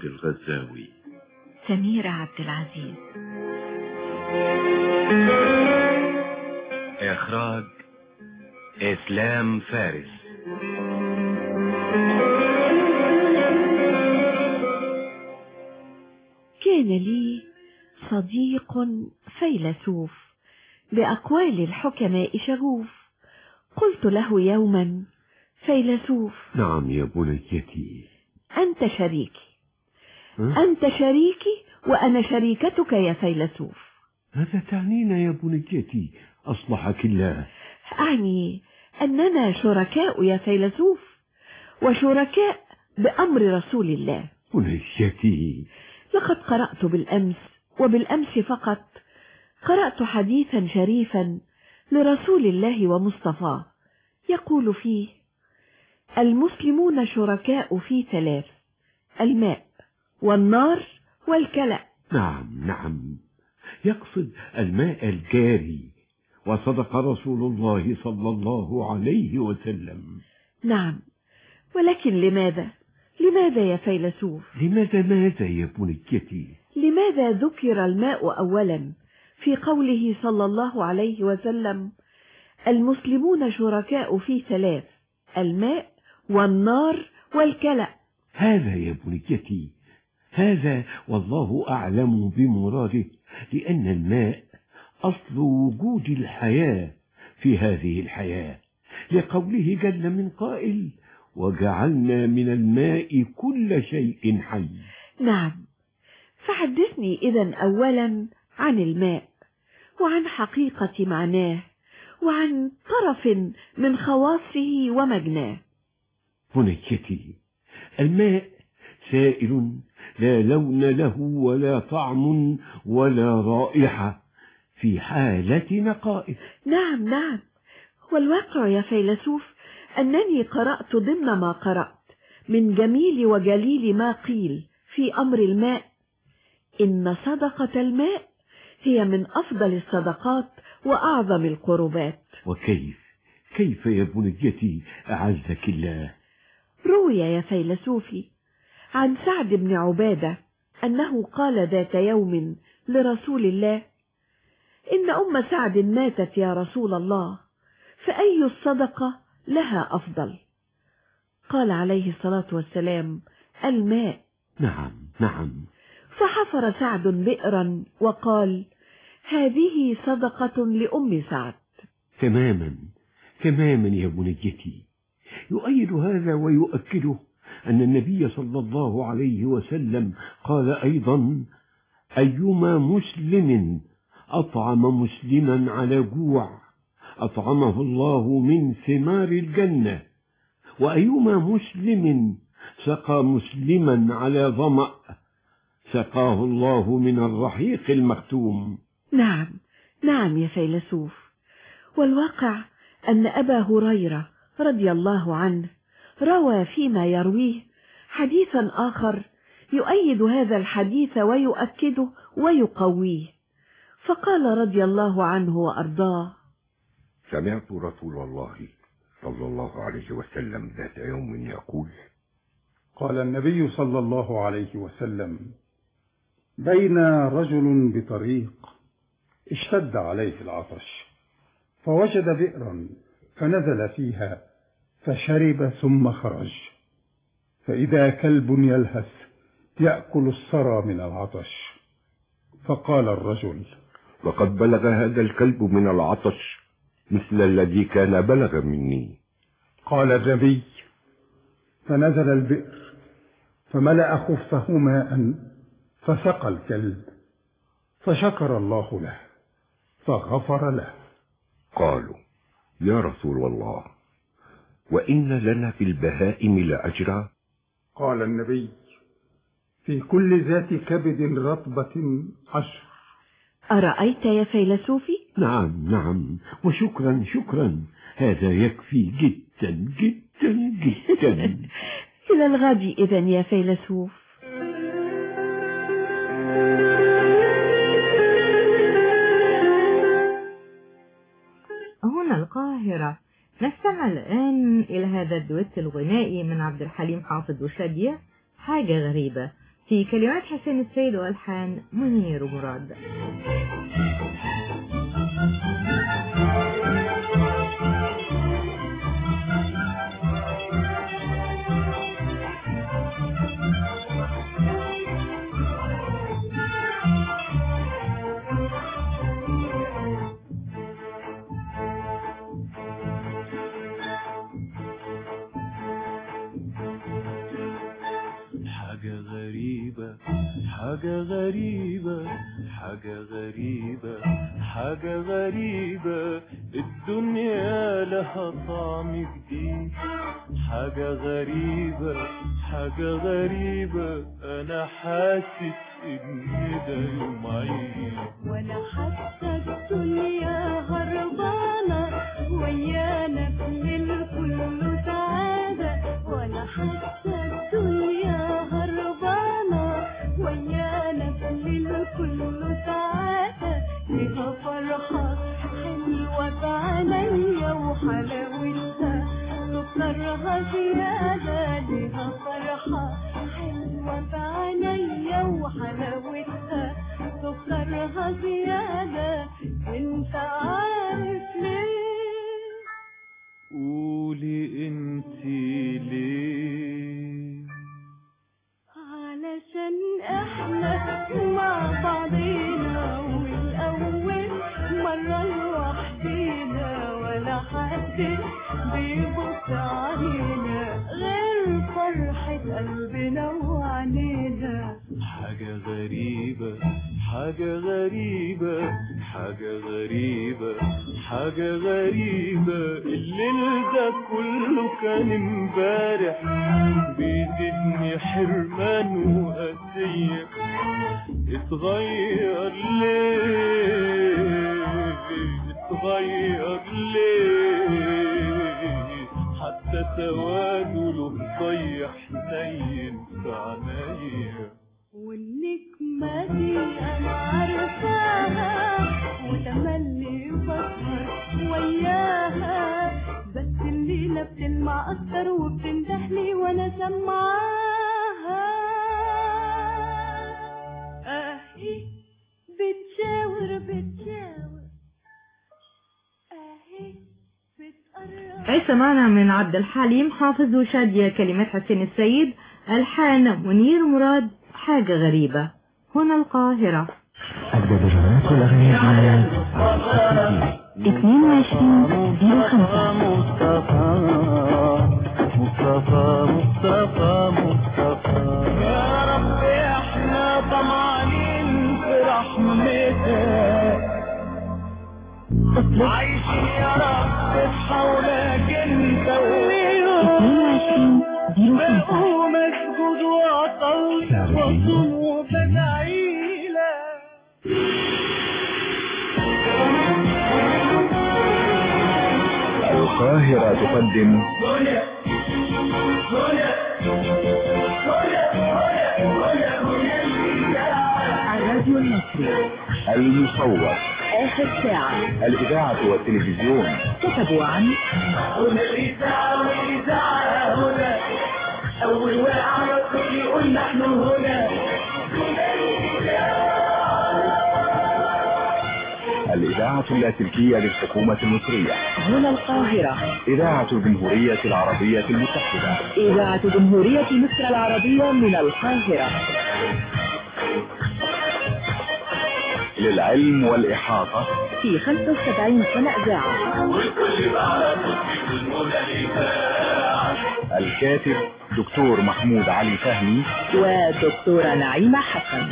مراد الغزاوي سميرة عبد العزيز إخراج إسلام فارس كان لي صديق فيلسوف بأقوال الحكماء شغوف قلت له يوما فيلسوف نعم يا بنيتي أنت شريكي ها؟ أنت شريكي وأنا شريكتك يا فيلسوف ماذا تعنين يا بنيتي أصلحك الله أعني أننا شركاء يا فيلسوف وشركاء بأمر رسول الله بنيتي لقد قرأت بالأمس وبالأمس فقط قرأت حديثا شريفا لرسول الله ومصطفاه يقول فيه المسلمون شركاء في ثلاث الماء والنار والكلأ نعم نعم يقصد الماء الجاري وصدق رسول الله صلى الله عليه وسلم نعم ولكن لماذا لماذا يا فيلسوف لماذا ماذا يا بنيتي لماذا ذكر الماء أولا في قوله صلى الله عليه وسلم المسلمون شركاء في ثلاث الماء والنار والكلأ هذا يا بنيتي هذا والله أعلم بمراده لأن الماء أصل وجود الحياة في هذه الحياة لقوله جل من قائل وجعلنا من الماء كل شيء حي نعم فحدثني إذا أولا عن الماء وعن حقيقة معناه وعن طرف من خواصه ومجناه بنيتي الماء سائل لا لون له ولا طعم ولا رائحة في حالة نقائه نعم نعم والواقع يا فيلسوف أنني قرأت ضمن ما قرأت من جميل وجليل ما قيل في أمر الماء إن صدقة الماء هي من أفضل الصدقات وأعظم القربات وكيف كيف يا بنيتي أعزك الله روي يا فيلسوفي عن سعد بن عبادة أنه قال ذات يوم لرسول الله إن أم سعد ماتت يا رسول الله فأي الصدقة لها أفضل قال عليه الصلاة والسلام الماء نعم نعم فحفر سعد بئرا وقال هذه صدقة لأم سعد تماما تماما يا بنيتي يؤيد هذا ويؤكده أن النبي صلى الله عليه وسلم قال أيضا أيما مسلم أطعم مسلما على جوع أطعمه الله من ثمار الجنة وأيما مسلم سقى مسلما على ظمأ سقاه الله من الرحيق المختوم نعم نعم يا فيلسوف والواقع أن أبا هريرة رضي الله عنه روى فيما يرويه حديثا آخر يؤيد هذا الحديث ويؤكده ويقويه فقال رضي الله عنه وأرضاه سمعت رسول الله صلى الله عليه وسلم ذات يوم يقول قال النبي صلى الله عليه وسلم بين رجل بطريق اشتد عليه العطش فوجد بئرا فنزل فيها فشرب ثم خرج فإذا كلب يلهث يأكل الثرى من العطش فقال الرجل وقد بلغ هذا الكلب من العطش مثل الذي كان بلغ مني قال النبي فنزل البئر فملأ خفه ماء فسقى الكلب فشكر الله له فغفر له قالوا يا رسول الله وإن لنا في البهائم لأجرا قال النبي في كل ذات كبد رطبة عشر أرأيت يا فيلسوفي نعم نعم وشكرا شكرا هذا يكفي جدا جدا جدا إلى الغد إذا يا فيلسوف هنا القاهرة نستمع الآن إلى هذا الدويت الغنائي من عبد الحليم حافظ وشادية حاجة غريبة في كلمات حسين السيد والحان منير مراد حاجة غريبة حاجة غريبة حاجة غريبة حاجة غريبة الدنيا لها طعم جديد حاجة غريبة حاجة غريبة أنا حاسس إن ده يوم عيد ولا حتى الدنيا هربانة ويانا في الكل سعادة ولا حتى الدنيا هربانة ويانا في الكل سعادة ليها فرحة حلوة بعينيا وحلاوتها سكرها زيادة ليها فرحة حلوة بعينيا وحلاوتها سكرها زيادة انت عارف ليه قولي انتي ليه علشان احنا مع بعضينا والاول مرة لوحدينا ولا حد بيبص علينا غير فرحة قلبنا وعنينا حاجة غريبة حاجة غريبة حاجة غريبة حاجة غريبة الليل ده كله كان امبارح بيزيدني حرمان وقاسية اتغير ليه اتغير ليه حتى تواجله ضيع حنين في عينيا والنجمة دي أنا عارفاها وتملي بسهر وياها بس الليلة بتلمع أكتر وبتندهلي وأنا سمعاها أهي بتشاور بتشاور أهي بتقرب أي سمعنا من عبد الحليم حافظ وشادية كلمات حسين السيد ألحان منير مراد حاجة غريبة هنا القاهرة الدبجات والأغنية 22 05 مصطفى مصطفى مصطفى مصطفى يا رب احنا طمعانين في رحمتك عايشين يا رب بحولك انت ويوم 22 05 ومسجود وطوي وصوم وبدعيلك القاهرة تقدم الراديو المصري المصور آخر ساعة الإذاعة والتلفزيون كتبوا عن الإذاعة اللاسلكية للحكومة المصرية هنا القاهرة إذاعة الجمهورية العربية المتحدة إذاعة جمهورية مصر العربية من القاهرة للعلم والإحاطة في 75 سنة إذاعة الكاتب دكتور محمود علي فهمي ودكتورة نعيمة حسن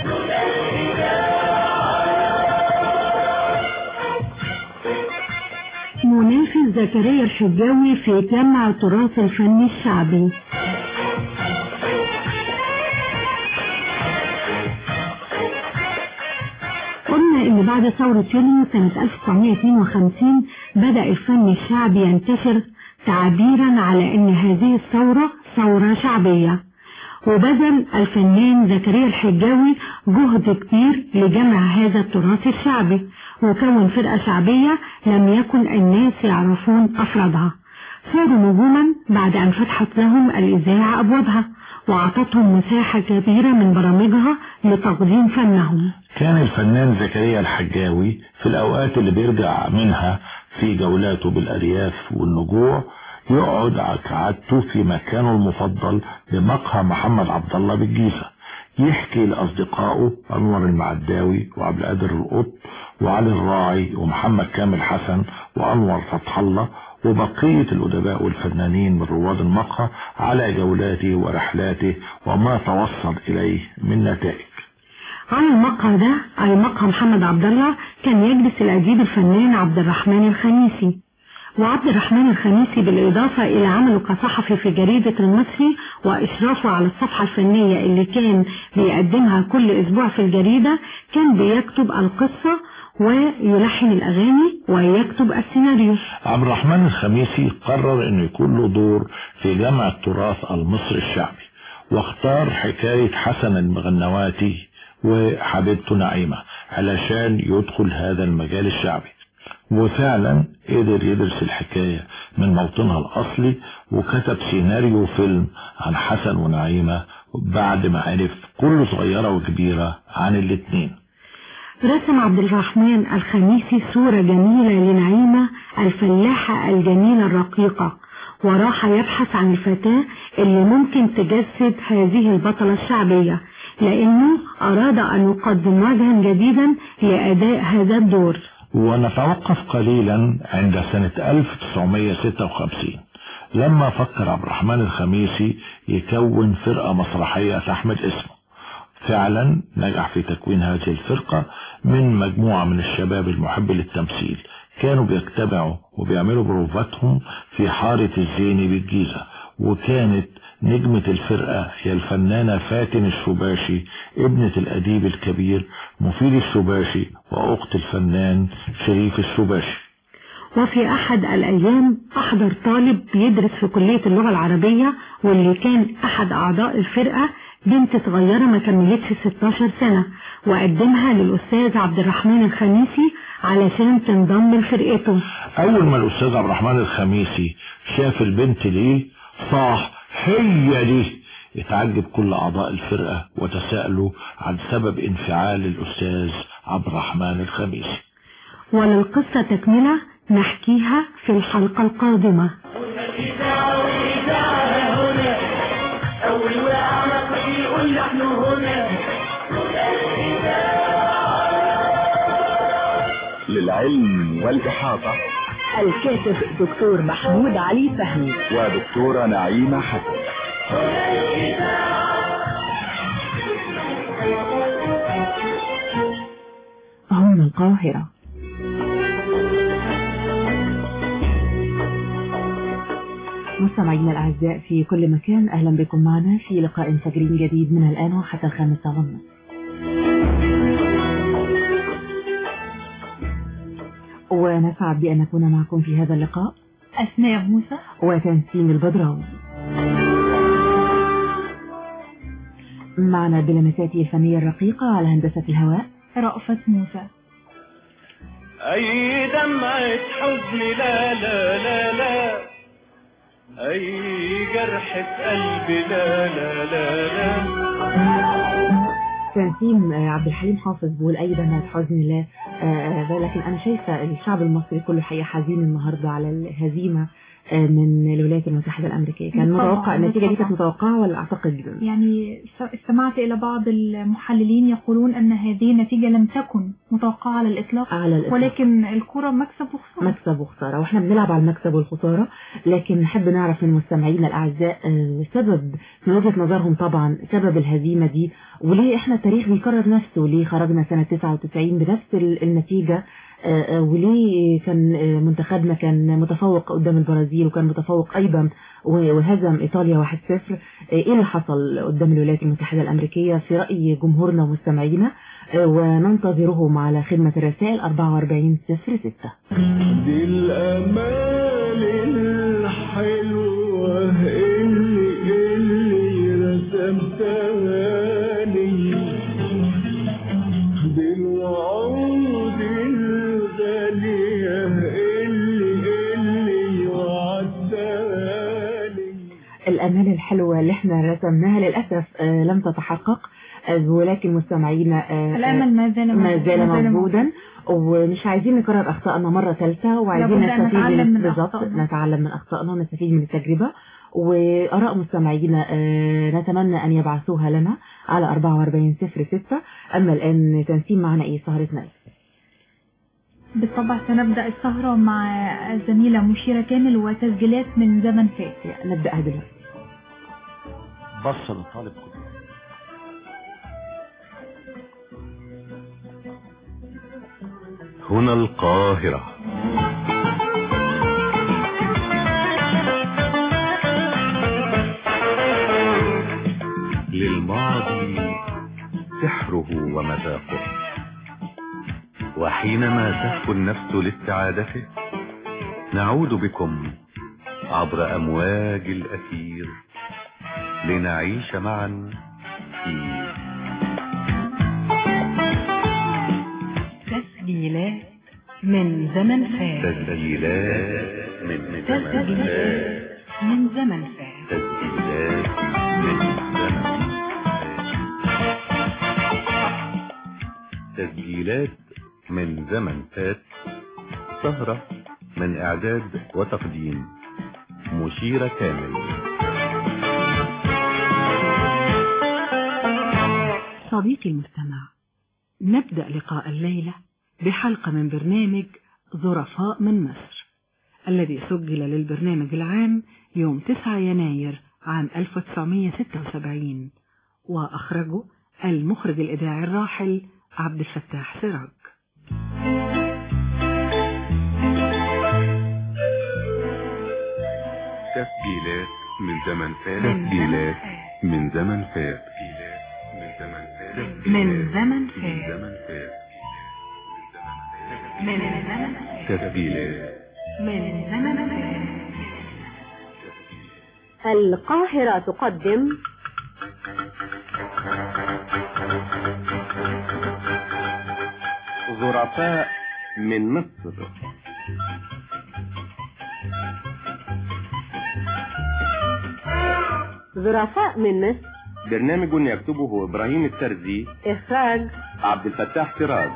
منافس زكريا الحجاوي في جمع التراث الفني الشعبي قلنا ان بعد ثورة يوليو سنة 1952 بدأ الفن الشعبي ينتشر تعبيرا على ان هذه الثورة ثورة شعبية وبذل الفنان زكريا الحجاوي جهد كبير لجمع هذا التراث الشعبي وكون فرقة شعبية لم يكن الناس يعرفون أفرادها صاروا نجوما بعد أن فتحت لهم الإذاعة أبوابها وأعطتهم مساحة كبيرة من برامجها لتقديم فنهم كان الفنان زكريا الحجاوي في الأوقات اللي بيرجع منها في جولاته بالأرياف والنجوع يقعد عادته في مكانه المفضل بمقهى محمد عبد الله بالجيزة يحكي لأصدقائه أنور المعداوي وعبد القادر القط وعلي الراعي ومحمد كامل حسن وأنور فتح الله وبقية الأدباء والفنانين من رواد المقهى على جولاته ورحلاته وما توصل إليه من نتائج على المقهى ده أي مقهى محمد عبد الله كان يجلس الأديب الفنان عبد الرحمن الخميسي وعبد الرحمن الخميسي بالإضافة إلى عمله كصحفي في جريدة المصري وإشرافه على الصفحة الفنية اللي كان بيقدمها كل أسبوع في الجريدة كان بيكتب القصة ويلحن الأغاني ويكتب السيناريو عبد الرحمن الخميسي قرر انه يكون له دور في جمع التراث المصري الشعبي واختار حكاية حسن المغنواتي وحبيبته نعيمة علشان يدخل هذا المجال الشعبي وفعلا قدر يدرس الحكاية من موطنها الأصلي وكتب سيناريو فيلم عن حسن ونعيمة بعد ما عرف كل صغيرة وكبيرة عن الاتنين رسم عبد الرحمن الخميسي صورة جميلة لنعيمة الفلاحة الجميلة الرقيقة وراح يبحث عن الفتاة اللي ممكن تجسد هذه البطلة الشعبية لأنه أراد أن يقدم وجها جديدا لأداء هذا الدور ونتوقف قليلا عند سنة 1956 لما فكر عبد الرحمن الخميسي يكون فرقة مسرحية تحمل اسمه فعلا نجح في تكوين هذه الفرقة من مجموعة من الشباب المحب للتمثيل كانوا بيجتمعوا وبيعملوا بروفاتهم في حارة الزيني بالجيزة وكانت نجمة الفرقة هي الفنانة فاتن الشباشي ابنة الأديب الكبير مفيد الشباشي وأخت الفنان شريف الشباشي وفي أحد الأيام أحضر طالب بيدرس في كلية اللغة العربية واللي كان أحد أعضاء الفرقة بنت صغيرة ما كملتش 16 سنة وقدمها للأستاذ عبد الرحمن الخميسي علشان تنضم لفرقته أول ما الأستاذ عبد الرحمن الخميسي شاف البنت دي صاح هي دي اتعجب كل أعضاء الفرقة وتساءلوا عن سبب انفعال الأستاذ عبد الرحمن الخميسي وللقصة تكملة نحكيها في الحلقة القادمة أول وقعنا يقول نحن هنا للعلم والإحاطة الكاتب دكتور محمود علي فهمي ودكتورة نعيمة حسن هنا القاهرة مستمعينا الأعزاء في كل مكان أهلا بكم معنا في لقاء فجري جديد من الآن وحتى الخامسة ونصف ونسعد بأن نكون معكم في هذا اللقاء أسماء موسى وتنسيم البدراوي معنا بلمساته الفنية الرقيقة على هندسة الهواء رأفت موسى أي دمعة حزن لا لا لا لا أي جرح في قلبي لا لا لا لا تنسيم آه، عبد الحليم حافظ بيقول أي دمعة حزن لا آه، آه، لكن أنا شايفة الشعب المصري كله حقيقة حزين النهاردة على الهزيمة آه، من الولايات المتحدة الأمريكية كان طبعاً، متوقع النتيجة دي كانت طبعاً. متوقعة ولا أعتقد يعني س- استمعت إلى بعض المحللين يقولون أن هذه النتيجة لم تكن متوقعة على الإطلاق على الإطلاق. ولكن الكرة مكسب وخسارة مكسب وخسارة واحنا بنلعب على المكسب والخسارة لكن نحب نعرف من مستمعينا الأعزاء آه، سبب من وجهة نظرهم طبعا سبب الهزيمة دي وليه احنا التاريخ بيكرر نفسه وليه خرجنا سنة 99 بنفس ال- النتيجة آه، آه، وليه كان آه، منتخبنا كان متفوق قدام البرازيل وكان متفوق أيضا و- وهزم إيطاليا 1-0 آه، ايه اللي حصل قدام الولايات المتحدة الأمريكية في رأي جمهورنا ومستمعينا آه، وننتظرهم على خدمة الرسائل 4406 دي الأمال الحلوة اللي اللي رسمتها لي دي الوعود الغالية اللي اللي وعدتها لي الأمال الحلوة اللي احنا رسمناها للأسف آه، لم تتحقق آه، ولكن مستمعينا آه، الأمل ما زال ما زال موجود. موجودا ومش عايزين نكرر أخطائنا مرة ثالثة وعايزين لابد أن نستفيد نتعلم من من بالظبط أخطائنا. نتعلم من أخطائنا ونستفيد من التجربة وآراء مستمعينا آه، نتمنى أن يبعثوها لنا على 4406 أما الآن تنسيم معنا إيه سهرتنا إيه بالطبع سنبدأ السهرة مع الزميلة مشيرة كامل وتسجيلات من زمن فات نبدأها دلوقتي بص للطالب كله هنا القاهرة للماضي سحره ومذاقه وحينما تهفو النفس لاستعادته نعود بكم عبر أمواج الأثير لنعيش معا في تسجيلات من زمن فات تسجيلات من زمن تسجيلات فات من زمن فات تسجيلات من زمن تسجيلات من زمن فات سهرة من إعداد وتقديم مشيرة كامل صديقي المستمع نبدأ لقاء الليلة بحلقة من برنامج ظرفاء من مصر الذي سجل للبرنامج العام يوم 9 يناير عام 1976 وأخرجه المخرج الإذاعي الراحل عبد الفتاح سراج تسجيلات من زمن فات من تسجيلات من زمن فات من زمن فات من زمن من فات زمن فات من زمن فات تسجيلات من زمن فات القاهرة تقدم ظرفاء من مصر ظرفاء من مصر برنامج يكتبه إبراهيم الترزي إخراج عبد الفتاح سراج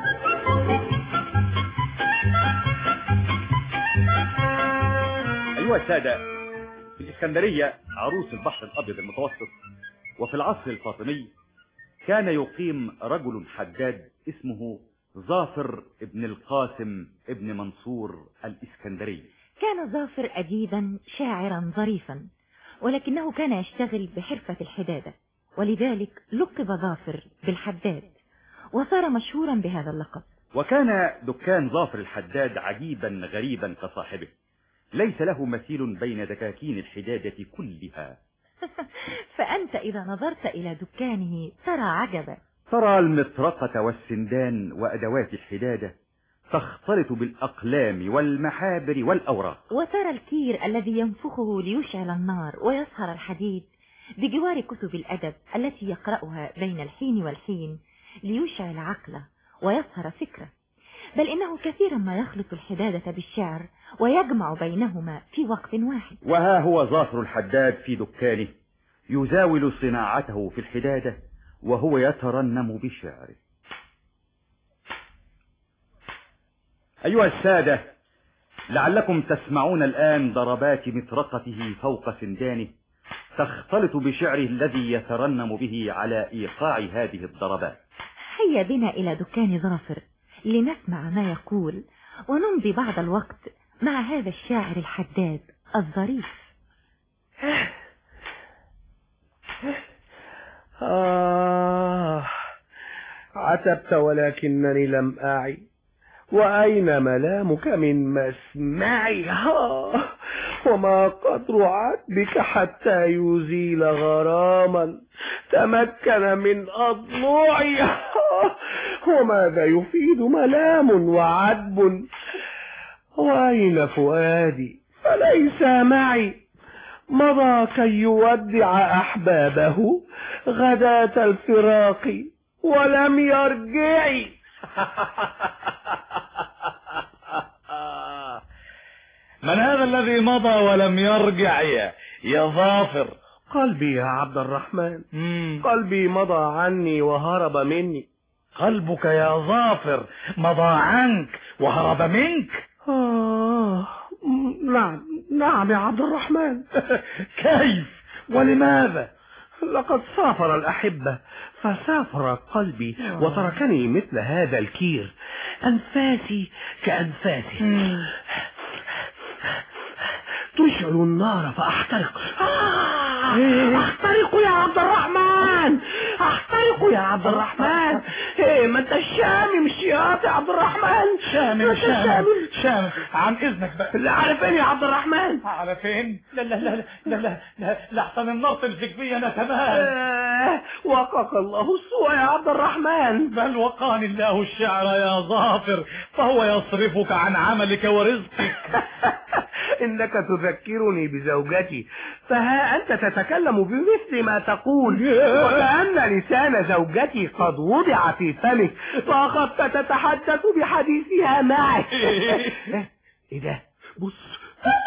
أيها السادة في الإسكندرية عروس البحر الأبيض المتوسط وفي العصر الفاطمي كان يقيم رجل حداد اسمه ظافر ابن القاسم ابن منصور الإسكندري كان ظافر أديبا شاعرا ظريفا ولكنه كان يشتغل بحرفة الحدادة ولذلك لقب ظافر بالحداد وصار مشهورا بهذا اللقب وكان دكان ظافر الحداد عجيبا غريبا كصاحبه ليس له مثيل بين دكاكين الحدادة كلها فأنت إذا نظرت إلى دكانه ترى عجبا ترى المطرقة والسندان وأدوات الحدادة تختلط بالأقلام والمحابر والأوراق وترى الكير الذي ينفخه ليشعل النار ويصهر الحديد بجوار كتب الأدب التي يقرأها بين الحين والحين ليشعل عقله ويصهر فكره بل إنه كثيرا ما يخلط الحدادة بالشعر ويجمع بينهما في وقت واحد وها هو ظافر الحداد في دكانه يزاول صناعته في الحدادة وهو يترنم بشعره أيها السادة لعلكم تسمعون الآن ضربات مطرقته فوق سندانه تختلط بشعره الذي يترنم به على إيقاع هذه الضربات هيا بنا إلى دكان ظافر لنسمع ما يقول ونمضي بعض الوقت مع هذا الشاعر الحداد الظريف آه عتبت ولكنني لم أعي وأين ملامك من مسمعي آه وما قدر عتبك حتى يزيل غراما تمكن من أضلوعي آه وماذا يفيد ملام وعتب وأين فؤادي فليس معي مضى كي يودع أحبابه غداة الفراق ولم يرجع من هذا الذي مضى ولم يرجع يا, يا ظافر قلبي يا عبد الرحمن قلبي مضى عني وهرب مني قلبك يا ظافر مضى عنك وهرب منك آه نعم نعم يا عبد الرحمن كيف ولماذا لقد سافر الأحبة فسافر قلبي وتركني مثل هذا الكير أنفاسي كأنفاسه تشعل النار فأحترق آه أحترق يا عبد الرحمن أحترق يا عبد الرحمن إيه ما أنت الشامم الشياط يا عبد الرحمن شامم ما أنت شامم شامم عن اذنك بقى لا على فين يا عبد الرحمن على فين لا لا لا لا لا لا لحسن النار تمسك بي انا كمان آه وقاك الله السوء يا عبد الرحمن بل وقاني الله الشعر يا ظافر فهو يصرفك عن عملك ورزقك إنك تذكرني بزوجتي فها أنت تتكلم بمثل ما تقول وكأن لسان زوجتي قد وضع في فمك فأخذت تتحدث بحديثها معك إيه ده بص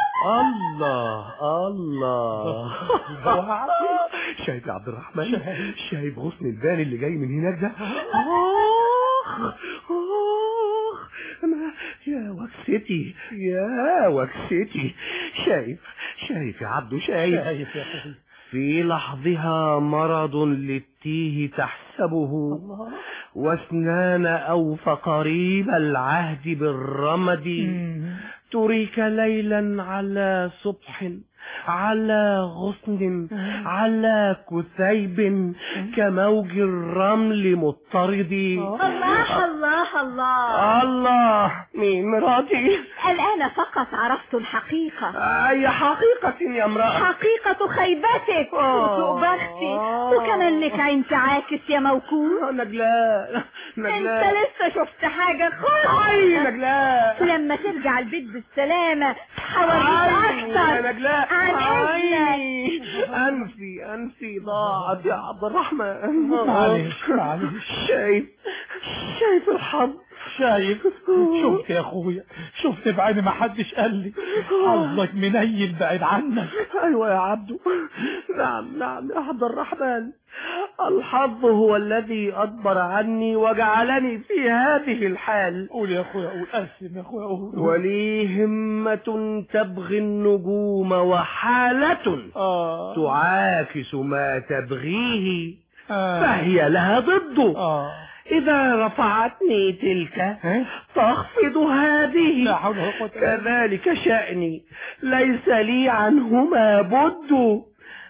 الله الله شايف يا عبد الرحمن شايف غصن البال اللي جاي من هناك ده آخ آخ أنا يا وكستي يا وكستي شايف شايف يا عبدو شايف شايف يا أخي في لحظها مرض للتيه تحسبه واسنان أوف قريب العهد بالرمد تريك ليلا على صبح على غصن على كثيب كموج الرمل مضطرد الله الله الله الله مين مراتي الآن فقط عرفت الحقيقة أي حقيقة يا امرأة حقيقة خيبتك وسوء بختي وكمان لك عين تعاكس يا موكول نجلاء انت لسه شفت حاجة أي خالص نجلاء لما ترجع البيت بالسلامة حوريك أي يا أكتر نجلاء عن أي إذنك أنفي أنفي ضاعت يا عبد الرحمن معلش معلش شايف شايف الحظ شايف شفت يا اخويا شفت بعيني ما حدش قال لي حظك منيل بعيد عنك أيوة يا عبدو نعم نعم يا عبد الرحمن الحظ هو الذي أدبر عني وجعلني في هذه الحال قول يا اخويا قول قسم يا اخويا قول ولي همة تبغي النجوم وحالة آه. تعاكس ما تبغيه آه. فهي لها ضده آه. إذا رفعتني تلك تخفض هذه لا حول ولا قوة إلا بالله. كذلك شأني ليس لي عنهما بد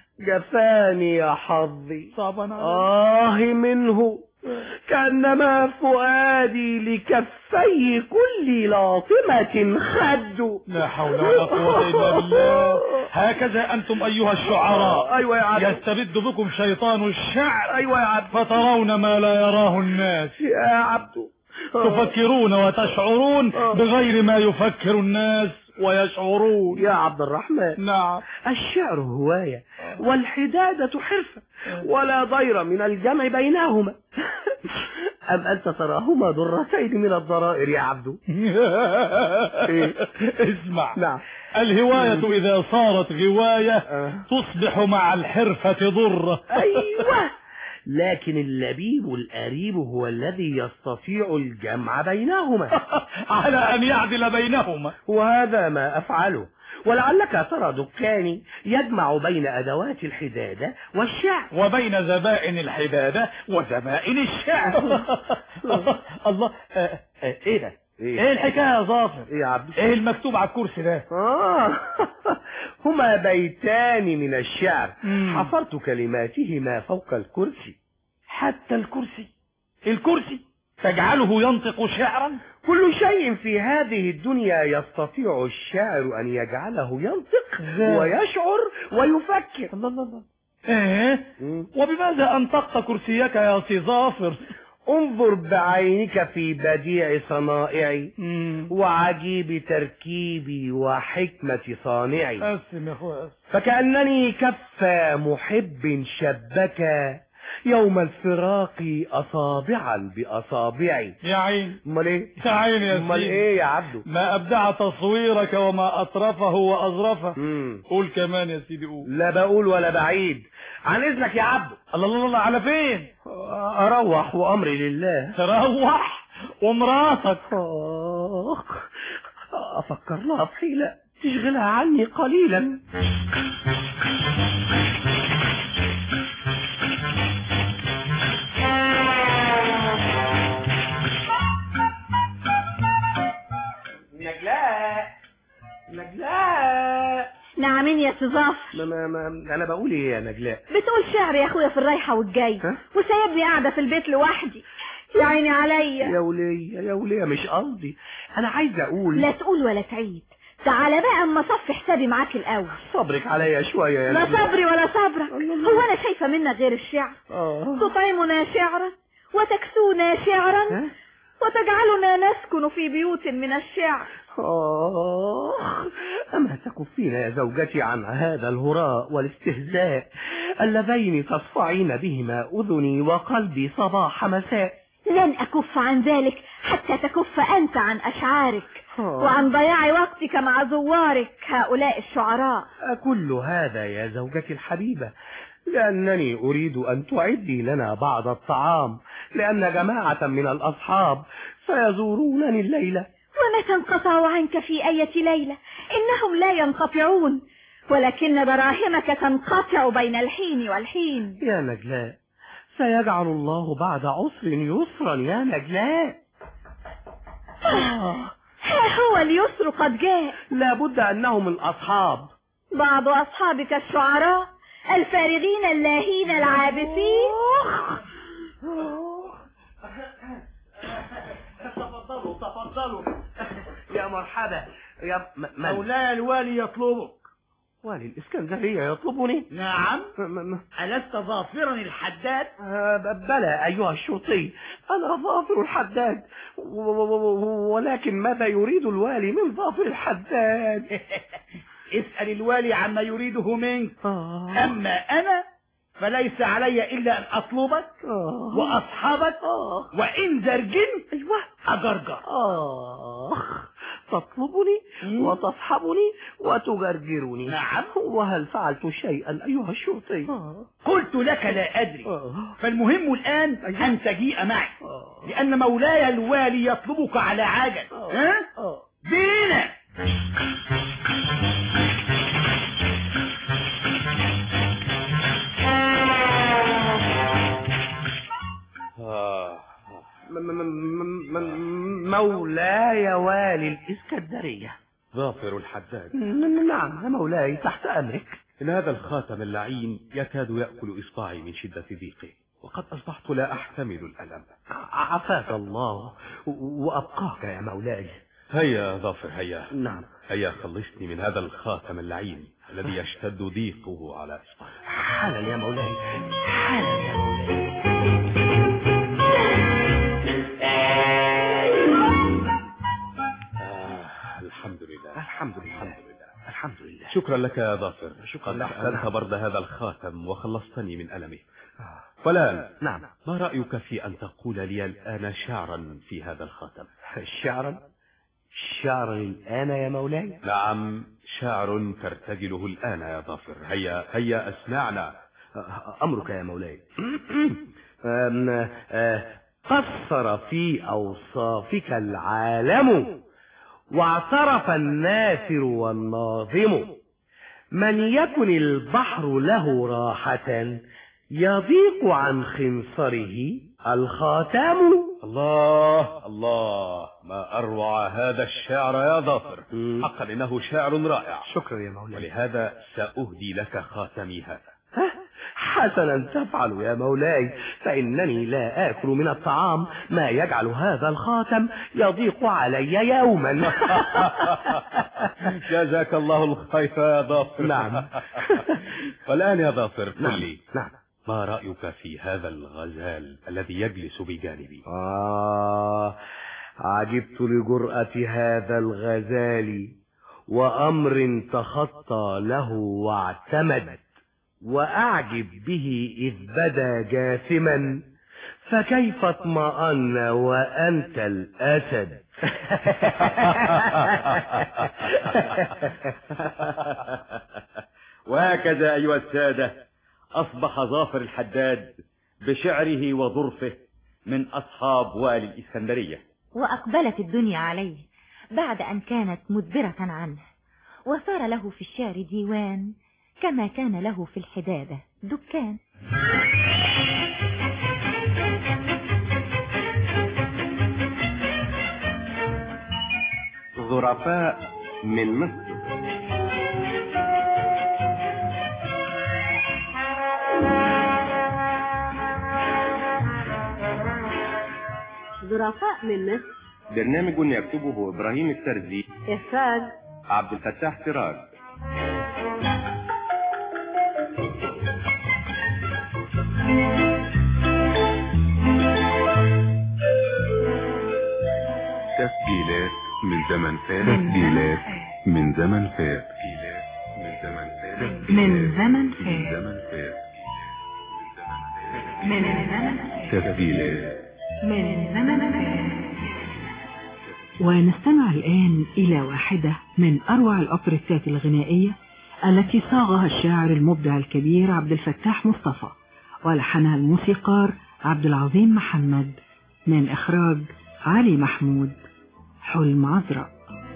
جفاني يا حظي صعبا عليك آه منه كأنما فؤادي لكفي كل لاطمة خد لا حول ولا قوة إلا بالله هكذا أنتم أيها الشعراء أيوة يا عبد يستبد بكم شيطان الشعر أيوة يا عبد فترون ما لا يراه الناس يا عبد تفكرون وتشعرون بغير ما يفكر الناس ويشعرون يا عبد الرحمن نعم الشعر هواية والحدادة حرفة ولا ضير من الجمع بينهما أم أنت تراهما ضرتين من الضرائر يا عبدو اسمع نعم الهواية إذا صارت غواية آه. تصبح مع الحرفة ضرة أيوة لكن اللبيب القريب هو الذي يستطيع الجمع بينهما على أن يعدل بينهما وهذا ما أفعله ولعلك ترى دكاني يجمع بين أدوات الحدادة والشعر وبين زبائن الحدادة وزبائن الشعر الله آه، آه، ايه ده ايه الحكاية يا ظافر إيه يا عبد ايه المكتوب على الكرسي ده آه هما بيتان من الشعر مم. حفرت كلماتهما فوق الكرسي حتى الكرسي الكرسي تجعله ينطق شعرا كل شيء في هذه الدنيا يستطيع الشاعر أن يجعله ينطق إزاي؟ ويشعر ويفكر الله الله الله ايه وبماذا انطقت كرسيك يا سي ظافر انظر بعينك في بديع صنائعي وعجيب تركيبي وحكمة صانعي قسم يا اخويا قسم. فكأنني كف محب شبكا يوم الفراق أصابعا بأصابعي يا عين امال ايه يا عين يا امال سيدي. ايه يا عبده ما أبدع تصويرك وما أطرفه وأظرفه مم. قول كمان يا سيدي قول لا بقول ولا بعيد عن اذنك يا عبده الله الله الله على فين اروح وامري لله تروح ومراتك آخ افكر لها في حيلة تشغلها عني قليلا نجلاء نجلاء نعمين يا سي ظافر ما ما ما انا بقول ايه يا نجلاء بتقول شعر يا اخويا في الرايحة والجاي ها؟ وسايبني قاعدة في البيت لوحدي يا عيني عليا يا ولية يا ولية مش قصدي انا عايز اقول لا تقول ولا تعيد تعالى بقى اما صفي حسابي معاك الاول صبرك عليا شوية يا لا نجلاء. صبري ولا صبرك هو انا شايفة منك غير الشعر آه. تطعمنا شعرا وتكسونا شعرا ها؟ وتجعلنا نسكن في بيوت من الشعر آخ أما تكفين يا زوجتي عن هذا الهراء والاستهزاء اللذين تصفعين بهما أذني وقلبي صباح مساء لن أكف عن ذلك حتى تكف أنت عن أشعارك وعن ضياع وقتك مع زوارك هؤلاء الشعراء كل هذا يا زوجتي الحبيبة لأنني أريد أن تعدي لنا بعض الطعام لأن جماعة من الأصحاب سيزورونني الليلة ومتى انقطعوا عنك في أية ليلة إنهم لا ينقطعون ولكن دراهمك تنقطع بين الحين والحين يا نجلاء سيجعل الله بعد عسر يسرا يا نجلاء آه. ها هو اليسر قد جاء لابد أنهم الأصحاب بعض أصحابك الشعراء الفارغين اللاهين العابثين تفضلوا تفضلوا يا مرحبا يا م- من؟ مولاي الوالي يطلبك والي الإسكندرية يطلبني نعم م- م- ألست ظافرا الحداد آه، ب- بلى أيها الشرطي أنا ظافر الحداد و- و- و- ولكن ماذا يريد الوالي من ظافر الحداد اسأل الوالي عما يريده منك آه. أما أنا فليس علي إلا أن أطلبك آه. وأصحابك آه. وإن زرجن أيوه أجرجر آخ تطلبني وتصحبني وتجرجرني نعم. وهل فعلت شيئا أيها الشرطي قلت لك لا أدري آه. فالمهم الآن أن تجيء معي آه. لأن مولاي الوالي يطلبك على عجل ها؟ آه. بينا م- م- م- م- مولاي والي الإسكندرية ظافر الحداد ن- نعم يا مولاي تحت أمرك إن هذا الخاتم اللعين يكاد يأكل إصبعي من شدة ضيقه وقد أصبحت لا أحتمل الألم ع- عافاك الله و- وأبقاك يا مولاي هيا ظافر هيا نعم هيا خلصني من هذا الخاتم اللعين الذي يشتد ضيقه على إصبعي حالا يا مولاي حالا يا مولاي آه الحمد لله الحمد لله الحمد لله شكرا لك يا ظافر شكرا قد لك. أحسنت برد هذا الخاتم وخلصتني من ألمه فلان نعم ما رأيك في أن تقول لي الآن شعرا في هذا الخاتم شعرا شعرا الآن يا مولاي نعم شعر ترتجله الآن يا ظافر هيا هيا أسمعنا أمرك يا مولاي أم- آه، قصر في أوصافك العالم واعترف الناثر والناظم من يكن البحر له راحة يضيق عن خنصره الخاتم الله الله ما أروع هذا الشعر يا ظافر حقا إنه شعر رائع شكرا يا مولاي ولهذا سأهدي لك خاتمي هذا حسنا تفعل يا مولاي فإنني لا آكل من الطعام ما يجعل هذا الخاتم يضيق علي يوما جزاك الله الخير يا ظافر نعم. والآن يا ظافر قل لي نعم ما رأيك في هذا الغزال الذي يجلس بجانبي آه عجبت لجرأة هذا الغزال وأمر تخطى له واعتمد وأعجب به إذ بدا جاثما فكيف اطمأن وأنت الأسد وهكذا أيها السادة أصبح ظافر الحداد بشعره وظرفه من أصحاب والي الإسكندرية وأقبلت الدنيا عليه بعد أن كانت مدبرة عنه وصار له في الشعر ديوان كما كان له في الحدادة دكان ظرفاء من مصر ظرفاء من مصر برنامج يكتبه إبراهيم الترزي إخراج عبد الفتاح سراج تسجيلات من زمن فات تسجيلات من زمن فات من زمن من فات زمن فات من زمن فات تسجيلات من زمن فات ونستمع الآن إلى واحدة من أروع الأوبريتات الغنائية التي صاغها الشاعر المبدع الكبير عبد الفتاح مصطفى ولحنها الموسيقار عبد العظيم محمد من إخراج علي محمود حلم عذراء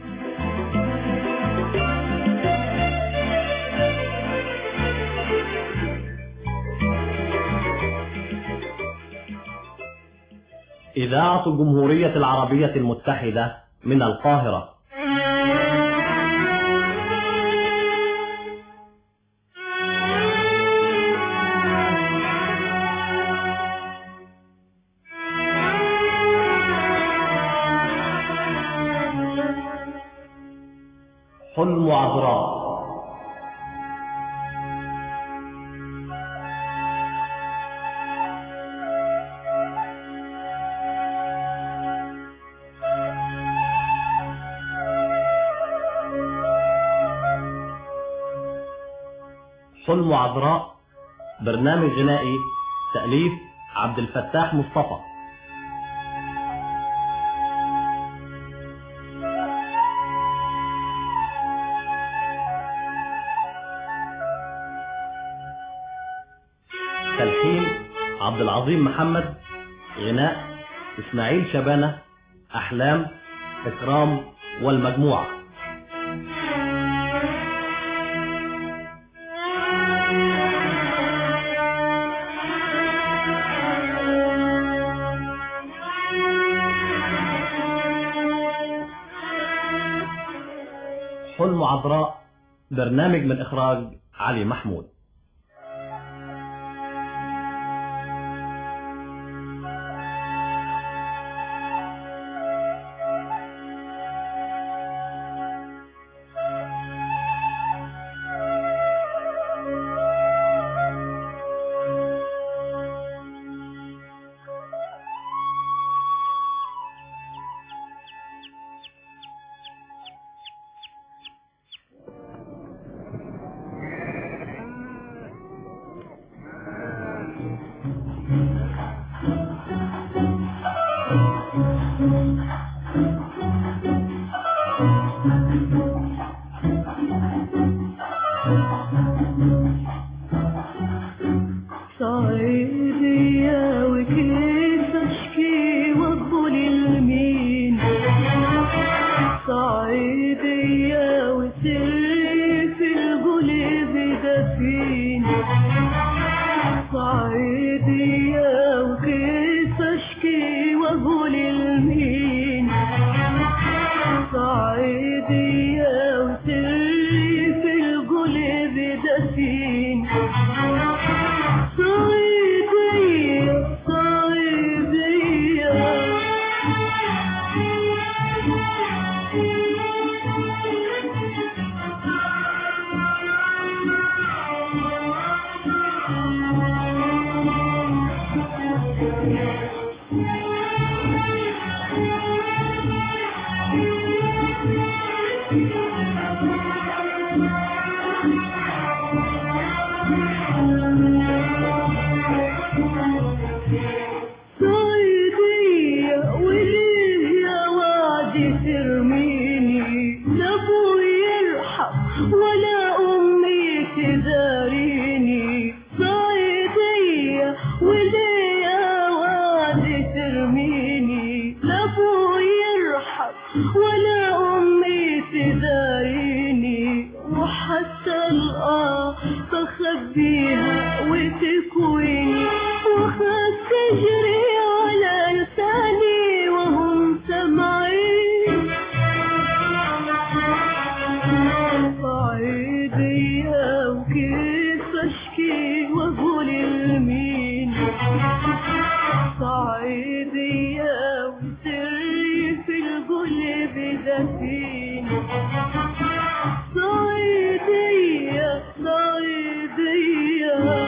إذاعة الجمهورية العربية المتحدة من القاهرة حلم عذراء حلم عذراء برنامج غنائي تأليف عبد الفتاح مصطفى تلحين عبد العظيم محمد غناء إسماعيل شبانة أحلام إكرام والمجموعة حلم عذراء برنامج من إخراج علي محمود صعيدية وكيف اشكي واقبل المين صعيدية وسري في القلب دفين صعيدية وكيف اشكي واقبل المين صعيدية وسري في القلب دفين صعيدية صعيدية صيدية وليه يا وعدي ترميني لا ابوي يرحم ولا امي تداريني صيدية وليه يا وعدي ترميني لا ابوي يرحم ولا امي تداريني وحتى الآه بخبيها وتكويني وخاف تجري على لساني وهم سامعين صعيدية وكيف اشكي واقول لمين صعيدية وسري في القلب دفين صعيدية صعيدية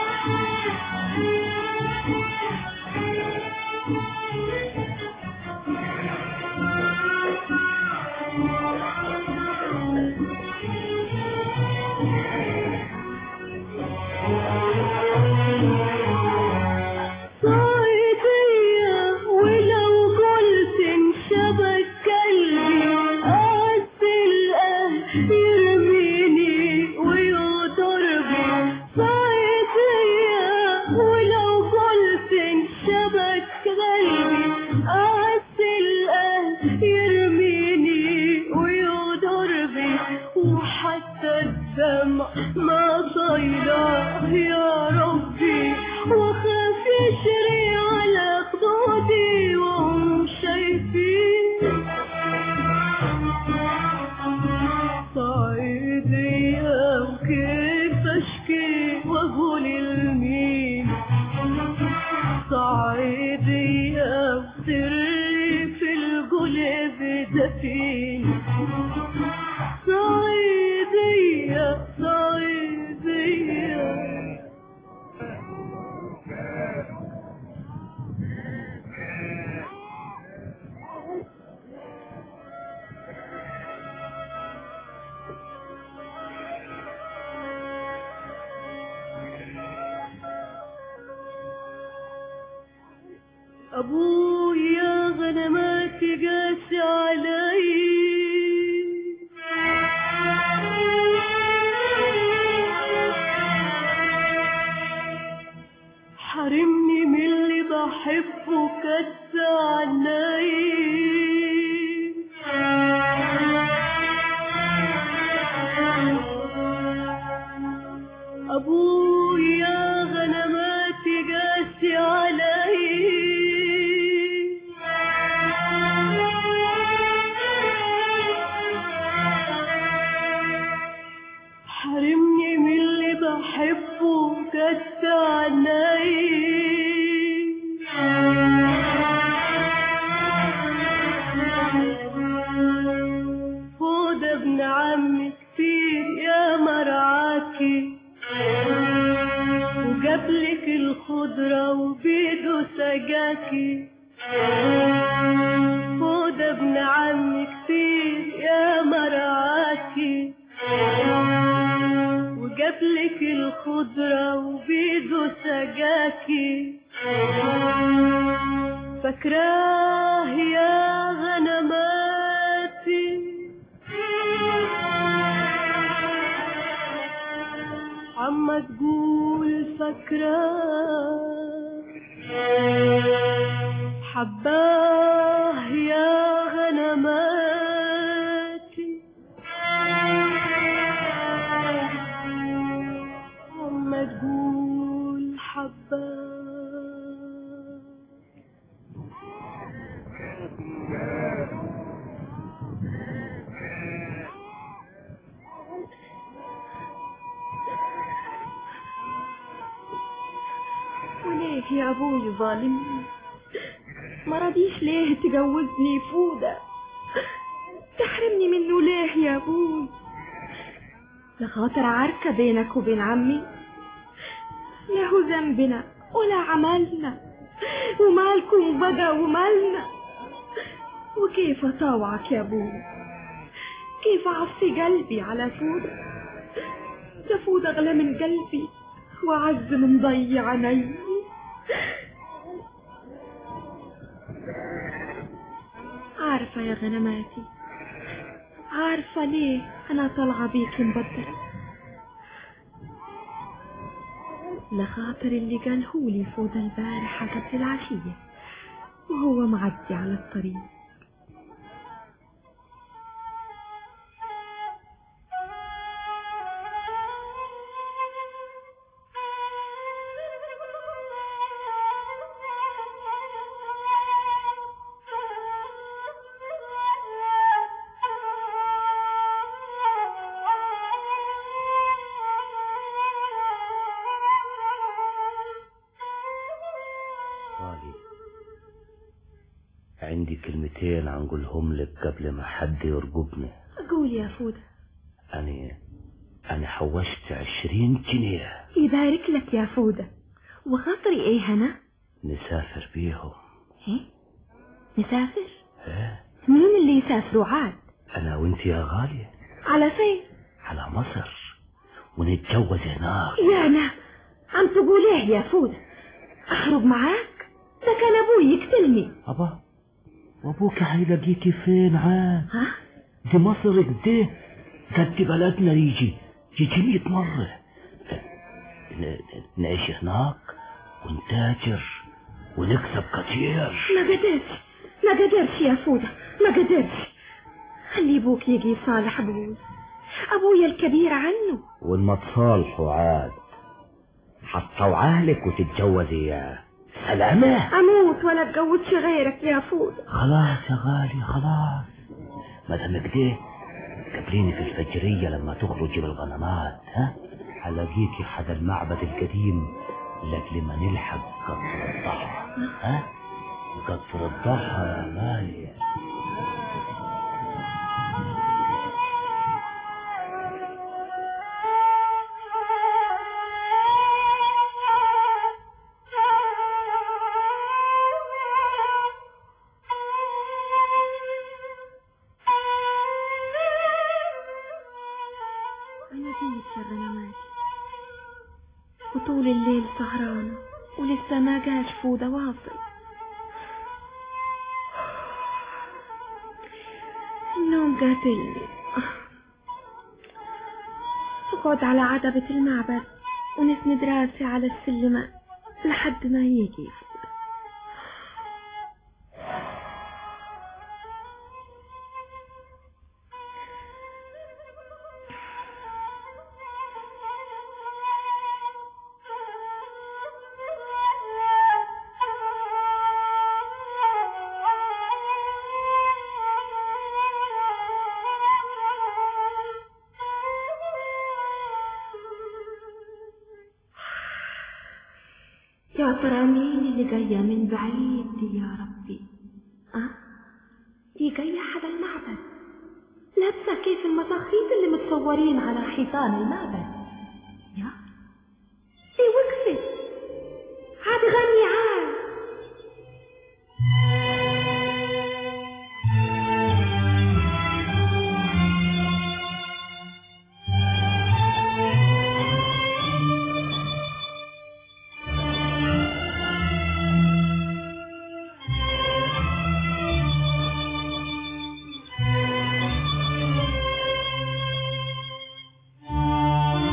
صعيدية ولو قلت انشبك قلبي قد الأهل يرميني ويضر بي صعيدية ولو قلت انشبك قلبي قد الأهل يرميني ويضر بي وحتى الدمع ما ضيع يا ربي وخاف يشري على خدودي وهم شايفين صعيدية وكيف اشكي واقول لمين صعيدية وسري في القلب دفين صعيدية صعيدية أبويا غنمات قاسي علي حرمني من اللي بحبه كد عني أبويا غنمات قاسي علي حرمني من اللي بحبه كد عني فود ابن عمي كتير يا مرعاكي وجابلك الخضرة وبيده سجاكي فود ابن عمي كتير يا مرعاكي وجابلك الخضرة وبيده سجاكي فاكراه يا غنماتي عما تقول فاكراه حباه يا غنماتي عما تقول حباه وليه يا ابوي ظالمني ما رضيش ليه تجوزني فودة تحرمني منه ليه يا ابوي لخاطر عركة بينك وبين عمي له ذنبنا ولا عملنا ومالكم بقى ومالنا وكيف اطاوعك يا ابوي كيف اعصي قلبي على فودة ده فودة اغلى من قلبي وعز من ضي عيني عارفة يا غنماتي عارفة ليه أنا طالعة بيك مبدرة لخاطر اللي قالهولي فوق البارحة قبل العشية وهو معدي على الطريق غالي عندي كلمتين عنقولهم لك قبل ما حد يرقبني قول يا فودة أنا أنا حوشت عشرين جنيه يبارك لك يا فودة وخاطري ايه هنا نسافر بيهم ايه نسافر إيه؟ مين اللي يسافروا عاد أنا وأنت يا غالي على فين على مصر ونتجوز هناك يا أنا عم تقول ايه يا فودة اخرج معاك ده كان ابوي يقتلني أبا وأبوك هيلاقيكي فين عاد ها دي مصر كده قد بلدنا يجي يجي مية مرة ن- ن- نعيش هناك ونتاجر ونكسب كتير ما قدرش ما قدرش يا فودة ما قدرش خلي ابوك يجي صالح ابوي ابويا الكبير عنه وإن تصالحوا عاد حتطوع أهلك وتتجوزي إياه سلامة اموت ولا اتجوزش غيرك يا فودة خلاص يا غالي خلاص ما دام كده قابليني في الفجرية لما تخرجي بالغنمات ها هلاقيكي حدا المعبد القديم لأجل ما نلحق قطر الضحى ها قطر الضحى يا غالي انا جيت يا غنماتي وطول الليل سهرانة ولسه ما جاش فودة واصل النوم قاتلني اقعد على عتبة المعبد ونسند راسي على السلمة لحد ما يجي يا ترى مين اللي جاية من بعيد دي يا ربي أه؟ دي جاية حدا المعبد لابسة كيف المساخيط اللي متصورين على حيطان المعبد يا دي وقفت عاد غني عاد Thank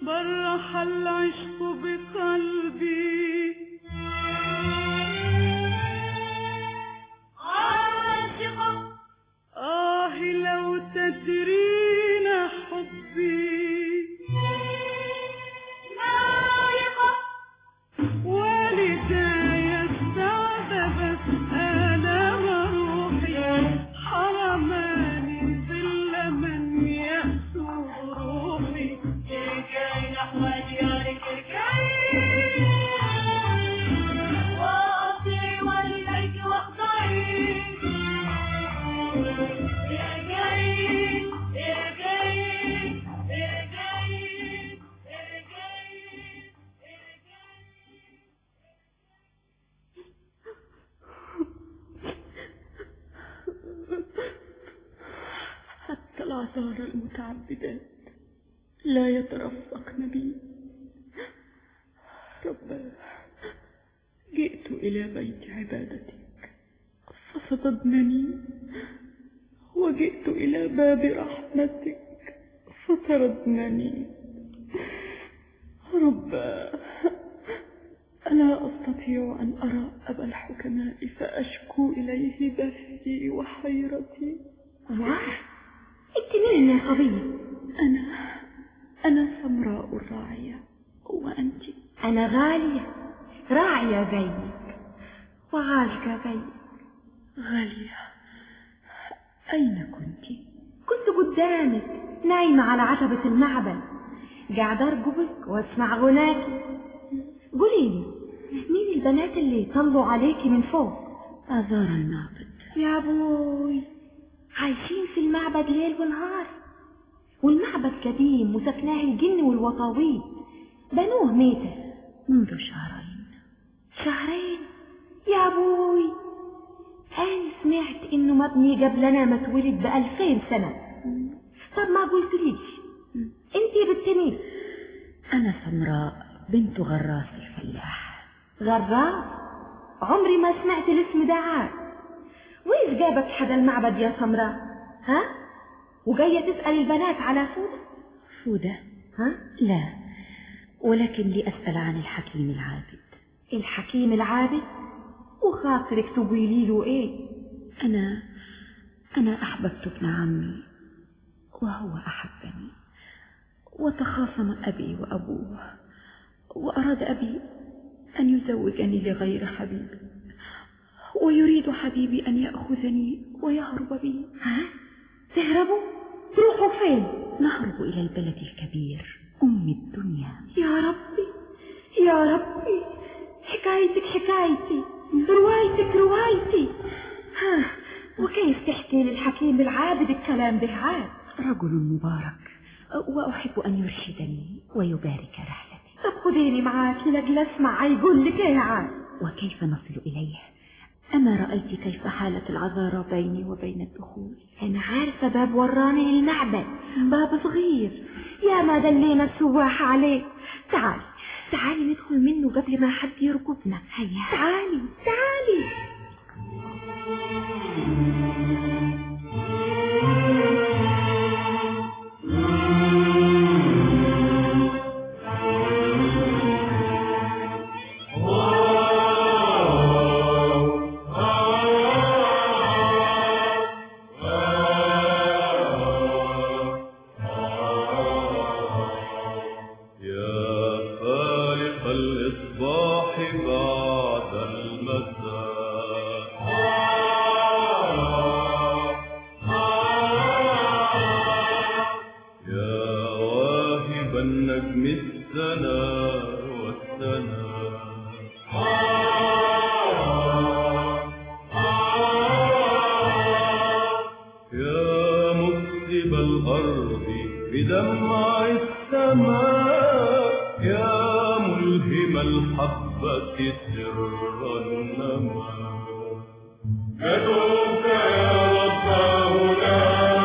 برح العشق بقلبي عاشقة آه لو تدرين حبي نايقة والداي استعذبت آلام روحي حرمان ظل من يأسو روحي ارجعي نحو ديارك ارجعي وأطيعي والديك واخضعي ارجعي ارجعي ارجعي حتى العذارى المتعبدات لا يترفقن بي رب جئت إلى بيت عبادتك فصددنني وجئت إلى باب رحمتك فطردنني رب ألا أستطيع أن أرى أبا الحكماء فأشكو إليه بثي وحيرتي واه انت مين يا صبية أنا أنا سمراء الراعية وأنت أنا غالية راعية زيك وعاشقة زيك غالية أين كنت؟ كنت قدامك نايمة على عتبة المعبد قاعدة أرقبك وأسمع غناكي قولي لي مين البنات اللي طلوا عليكي من فوق أزار المعبد يا أبوي عايشين في المعبد ليل ونهار والمعبد قديم وسكناه الجن والوطاويط بنوه ميتة منذ شهرين شهرين يا أبوي أنا سمعت إنه مبني قبلنا ما اتولد بألفين سنة طب ما قلتليش انتي بنت مين أنا سمراء بنت غراس الفلاح غراس عمري ما سمعت الاسم ده عاد وإيش جابك حدا المعبد يا سمراء ها وجاية تسأل البنات على فودة فودة ها لا ولكن لأسأل عن الحكيم العابد الحكيم العابد وخاطرك تقولي له ايه أنا أنا أحببت ابن عمي وهو أحبني وتخاصم أبي وأبوه وأراد أبي أن يزوجني لغير حبيبي ويريد حبيبي أن يأخذني ويهرب بي ها؟ تهربوا؟ تروحوا فين؟ نهرب إلى البلد الكبير أم الدنيا يا ربي يا ربي حكايتك حكايتي روايتك روايتي ها وكيف تحكي للحكيم العابد الكلام ده عاد رجل مبارك وأحب أن يرشدني ويبارك رحلتي طب خذيني معاك لأجل أسمع يقول لك إيه عاد وكيف نصل إليه أما رأيت كيف حالت العذارى بيني وبين الدخول أنا عارفة باب وراني المعبد باب صغير يا ما دلينا السواح عليه تعالي تعالي ندخل منه قبل ما حد يركبنا هيا تعالي تعالي يا فالق الإصباح بعد المساء يا واهب النجم السنا والسنا يا مكسب الأرض بدمع السماء يا ملهم الحبة سر النماء ندعوك يا ربنا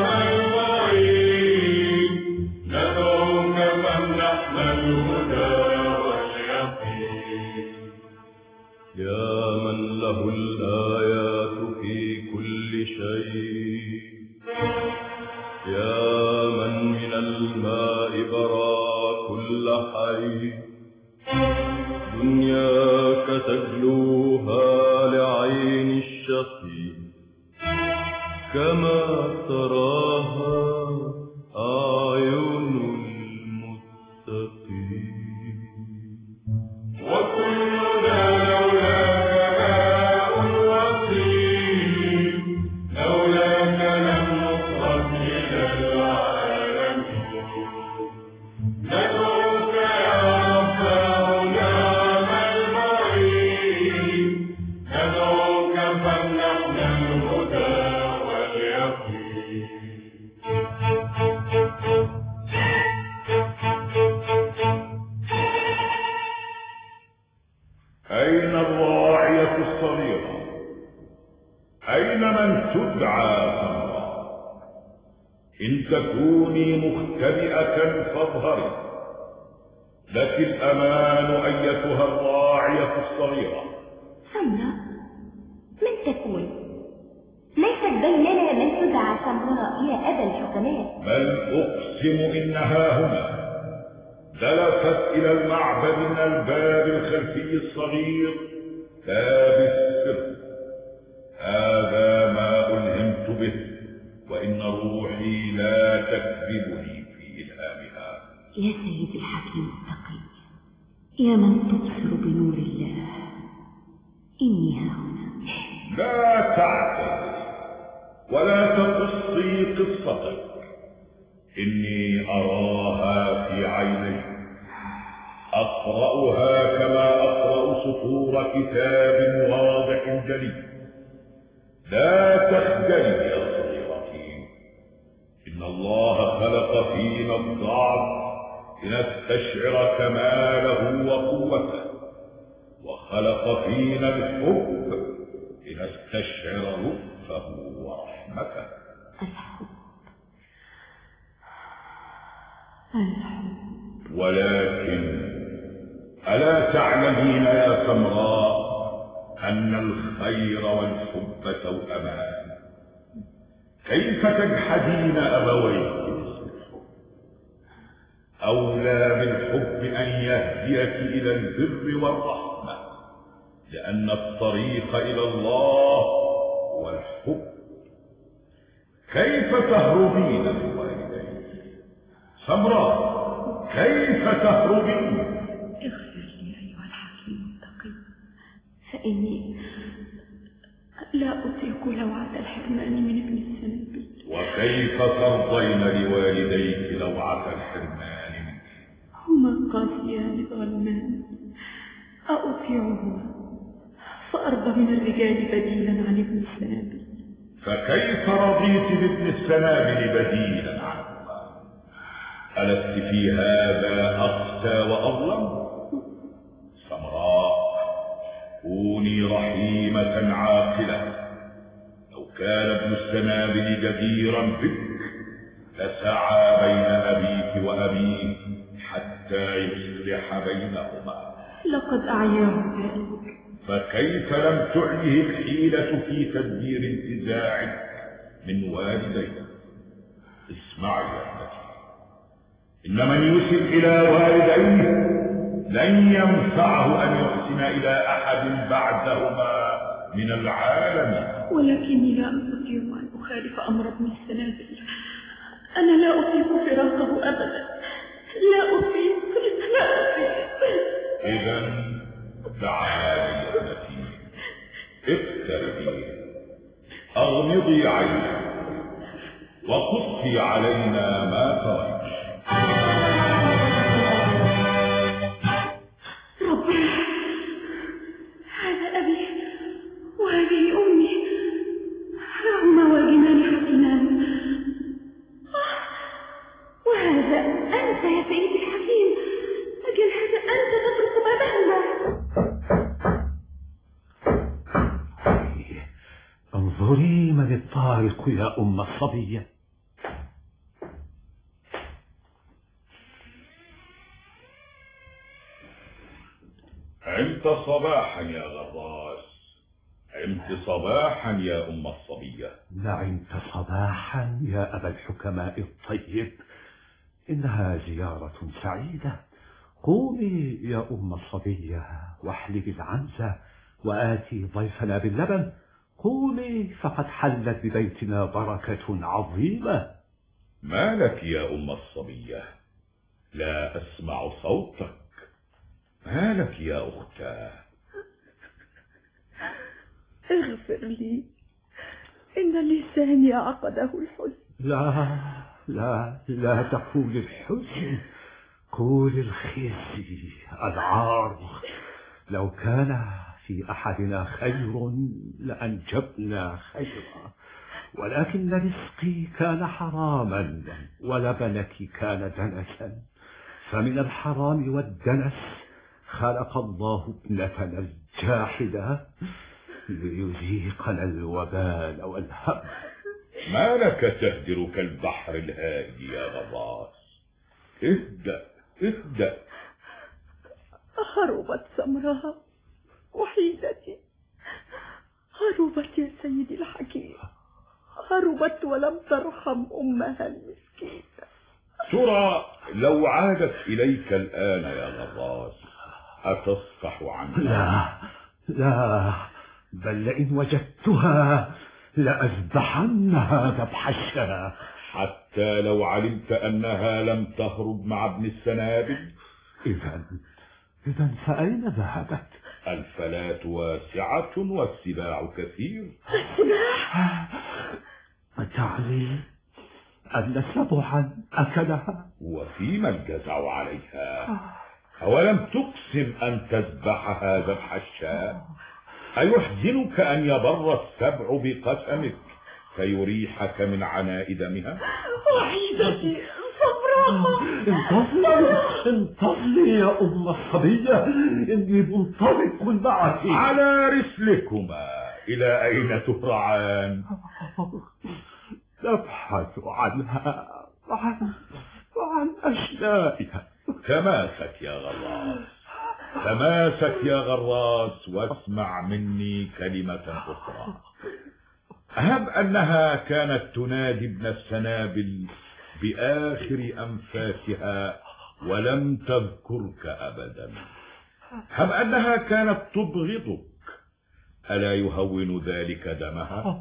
البعيد ندعوك فامنحنا الهدى واليقين يا من له الآيات في كل شيء يا من من الماء برا كل حي دنياك تجلوها لعين الشقي كما تراها أعين المتقين وكلنا لولاك ماء وطين لولاك لم نخرج إلى العالم ندعوك يا ربنا نعم المعين ندعوك فامنحنا الهدى واليقين أين الراعية الصغيرة أين من تدعى سمراء إن تكوني مختبئة فاظهري لك الأمان أيتها الراعية الصغيرة سمراء من تكون ليست بيننا من تدعى سمراء يا أبا الحكماء بل أقسم إنها هنا دلست إلى المعبد من الباب الخلفي الصغير باب السر هذا ما ألهمت به وإن روحي لا تكذبني في إلهامها يا سيد الحكيم التقي يا من تبصر بنور الله إني ها هنا لا تعتذري ولا تقصي قصتك إني أراها في عيني أقرأها كما أقرأ سطور كتاب واضح جلي لا تخجلي يا صغيرتي إن الله خلق فينا الضعف لنستشعر كماله وقوته وخلق فينا الحب لنستشعر لطفه ورحمته ولكن ألا تعلمين يا سمراء أن الخير والحب توأمان كيف تجحدين أبويك أولى بالحب أن يهديك إلى البر والرحمة لأن الطريق إلى الله هو الحب كيف تهربين من والديك سمراء كيف تهربين اغفر لي أيها الحكيم التقي فإني لا أطيق لوعة الحرمان من ابن السنابل وكيف ترضين لوالديك لوعة الحرمان منك هما قاسيان ظلمان أطيعهما فأرضى من الرجال بديلا عن ابن السنابل فكيف رضيت بابن السنابل بديلا عنهما ألست في هذا أقسى وأظلم سمراء كوني رحيمة عاقلة لو كان ابن السنابل جديرا بك لسعى بين أبيك وأبيه حتى يصلح بينهما لقد أعياه ذلك فكيف لم تعنيه الحيلة في تدبير انتزاعك من والديك اسمعي يا ابنتي إن من يسر إلى والديه لن ينفعه أن يحسن إلى أحد بعدهما من العالم ولكني لا أستطيع أن أخالف أمر ابن السنابل أنا لا أطيق فراقه أبدا لا أطيق لا أطيق إذا تعالي يا ابنتي اقتربي أغمضي عينك وقصي علينا ما تريش ربي هذا أبي وهذه أمي هما واجمان حسنان وهذا أنت يا سيدي الحكيم أجل هذا أنت تترك بابهما انظري من الطارق يا أم الصبية عمت صباحا يا غراس عمت صباحا يا أم الصبية نعمت صباحا يا أبا الحكماء الطيب إنها زيارة سعيدة قومي يا أم الصبية واحلبي العنزة وآتي ضيفنا باللبن قومي فقد حلت ببيتنا بركة عظيمة ما لك يا أم الصبية لا أسمع صوتك ما لك يا أختاه اغفر لي إن لساني عقده الحزن لا لا لا تقول الحزن قول الخزي العار لو كان في أحدنا خير لأنجبنا خيرا ولكن رزقي كان حراما ولبنك كان دنسا فمن الحرام والدنس خلق الله ابنتنا الجاحدة ليذيقنا الوبال والهم ما لك تهدر كالبحر الهائج يا غراس اهدأ اهدأ هربت سمراء وحيدتي هربت يا سيدي الحكيم هربت ولم ترحم أمها المسكينة ترى لو عادت إليك الآن يا غراس أتصفح عنها لا لا بل لئن وجدتها لأذبحنها ذبح الشاه حتى لو علمت أنها لم تهرب مع ابن السنابل إذا إذا فأين ذهبت؟ الفلاة واسعة والسباع كثير أتعني أن سبعا أكلها وفيما الجزع عليها أولم تقسم أن تذبحها ذبح الشاة أيحزنك أن يبر السبع بقسمك فيريحك من عناء دمها وحيدتي صبراء انتظري انتظري يا أم الصبية إني منطلق معك على رسلكما إلى أين تهرعان نبحث عنها وعن وعن أشيائها تماسك يا غراس تماسك يا غراس واسمع مني كلمة أخرى هب أنها كانت تنادي ابن السنابل بآخر أنفاسها ولم تذكرك أبدا هب أنها كانت تبغضك ألا يهون ذلك دمها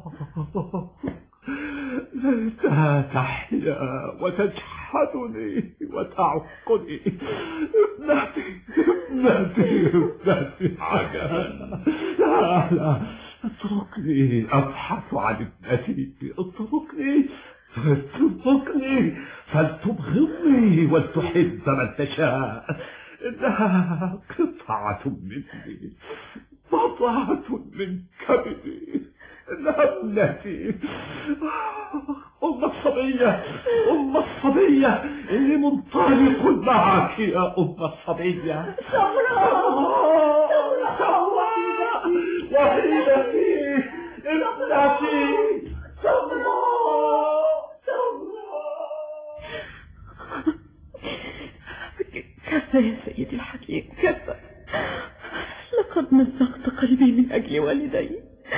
ليتها تحيا وتجحدني وتعقني ابنتي ابنتي ابنتي عجبا لا لا اتركني ابحث عن ابنتي اتركني اتركني فلتبغضني ولتحب من تشاء انها قطعة مني بضعة من كبدي انها ابنتي ام الصبية ام الصبية اني منطلق معك يا ام الصبية سمراء سمراء وحيدتي ابنتي سمراء كفى يا سيدي الحكيم كفى لقد مزقت قلبي من أجل والدي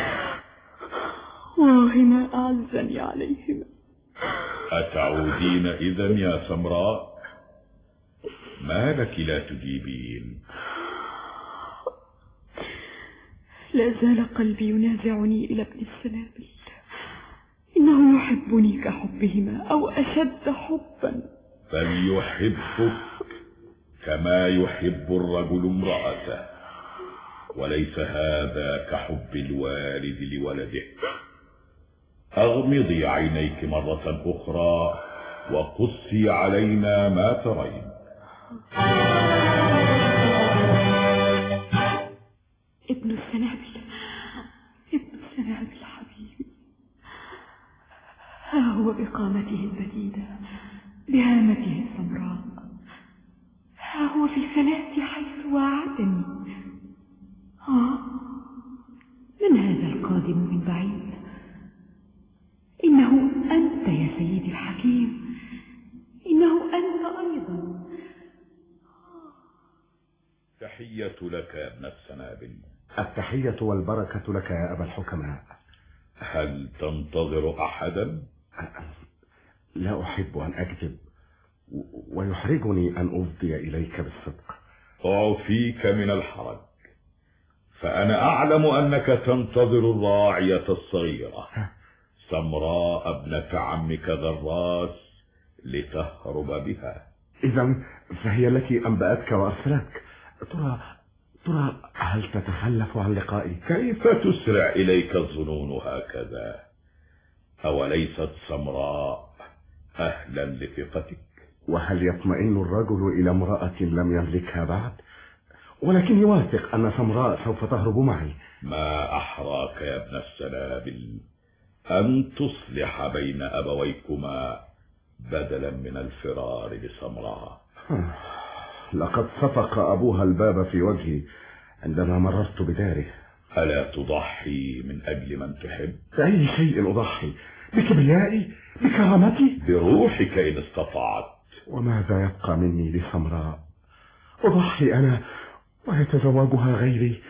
واه ما أعزني عليهما أتعودين إذا يا سمراء ما لك لا تجيبين لا زال قلبي ينازعني إلى ابن السنابل إنه يحبني كحبهما أو أشد حبا فليحبك كما يحب الرجل امرأته وليس هذا كحب الوالد لولده أغمضي عينيك مرة أخرى وقصي علينا ما ترين ابن السنابل ابن السنابل حبيبي ها هو بقامته البديدة بهامته السمراء ها هو في فلاتي حيث وعدني آه من هذا القادم من بعيد إنه أنت يا سيدي الحكيم إنه أنت أيضا تحية لك يا ابن السنابل التحية والبركة لك يا أبا الحكماء هل تنتظر أحدا؟ لا أحب أن أكذب و- ويحرجني أن أفضي إليك بالصدق أعفيك من الحرج فأنا أعلم أنك تنتظر الراعية الصغيرة سمراء ابنة عمك غراس لتهرب بها إذا فهي التي أنبأتك وأرسلتك ترى ترى هل تتخلف عن لقائي كيف تسرع إليك الظنون هكذا أوليست سمراء أهلا لثقتك وهل يطمئن الرجل إلى امرأة لم يملكها بعد ولكني واثق أن سمراء سوف تهرب معي ما أحراك يا ابن السنابل أن تصلح بين أبويكما بدلا من الفرار بسمراء لقد صفق أبوها الباب في وجهي عندما مررت بداره ألا تضحي من أجل من تحب بأي شيء أضحي بكبريائي بكرامتي بروحك إن استطعت وماذا يبقى مني لسمراء أضحي أنا ويتزوجها غيري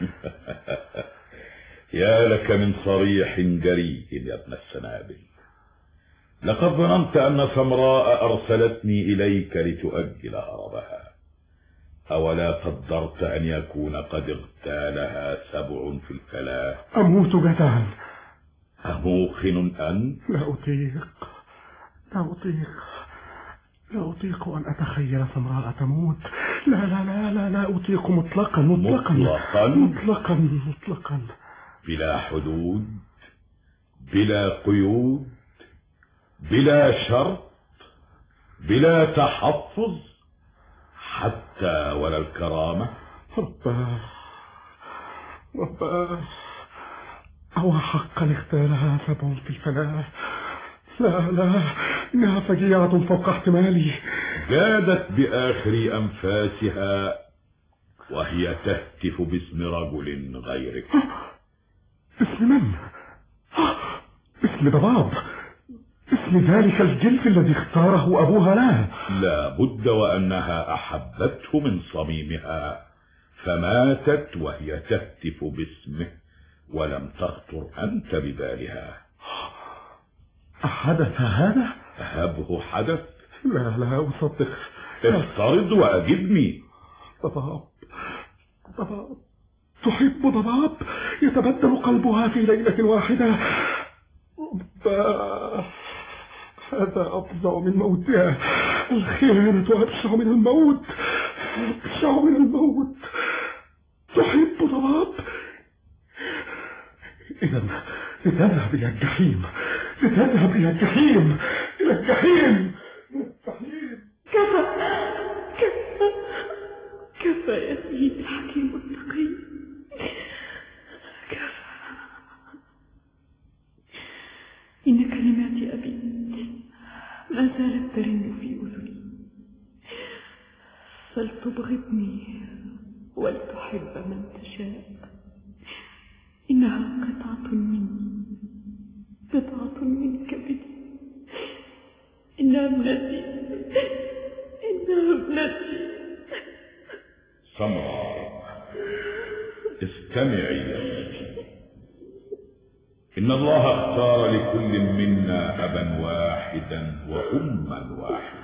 يا لك من صريح جريء يا ابن السنابل لقد ظننت أن سمراء أرسلتني إليك لتؤجل هربها أولا قدرت أن يكون قد اغتالها سبع في الفلاة أموت جزعا أموخن أنت لا أطيق لا أطيق لا أطيق أن أتخيل سمراء تموت لا لا لا لا لا أطيق مطلقا مطلقا مطلقا مطلقا مطلقا بلا حدود بلا قيود بلا شرط بلا تحفظ حتى ولا الكرامة رباه رباه أو حقا اغتالها سبع في الفلاة لا لا إنها فجيعة فوق احتمالي جادت بآخر أنفاسها وهي تهتف باسم رجل غيرك اسم من؟ اسم ضباب اسم ذلك الجلف الذي اختاره أبوها لها لا بد وأنها أحبته من صميمها فماتت وهي تهتف باسمه ولم تخطر أنت ببالها أحدث هذا؟ هبه حدث لا لا أصدق افترض وأجبني ضباب ضباب تحب ضباب يتبدل قلبها في ليلة واحدة رباه هذا أفظع من موتها الخيانة أبشع من الموت أبشع من الموت تحب ضباب إذا لتذهب إلى الجحيم لتذهب إلى الجحيم إلى الجحيم الجحيم كفى كفى كفى يا سيدي الحكيم التقي كفى إن كلمات أبي ما زالت ترن في أذني فلتبغضني ولتحب من تشاء إنها قطعة مني قطعة من كبدي إنها ابنتي إنها ابنتي سمراء استمعي يا ابنتي إن الله اختار لكل منا أبا واحدا وأما واحدة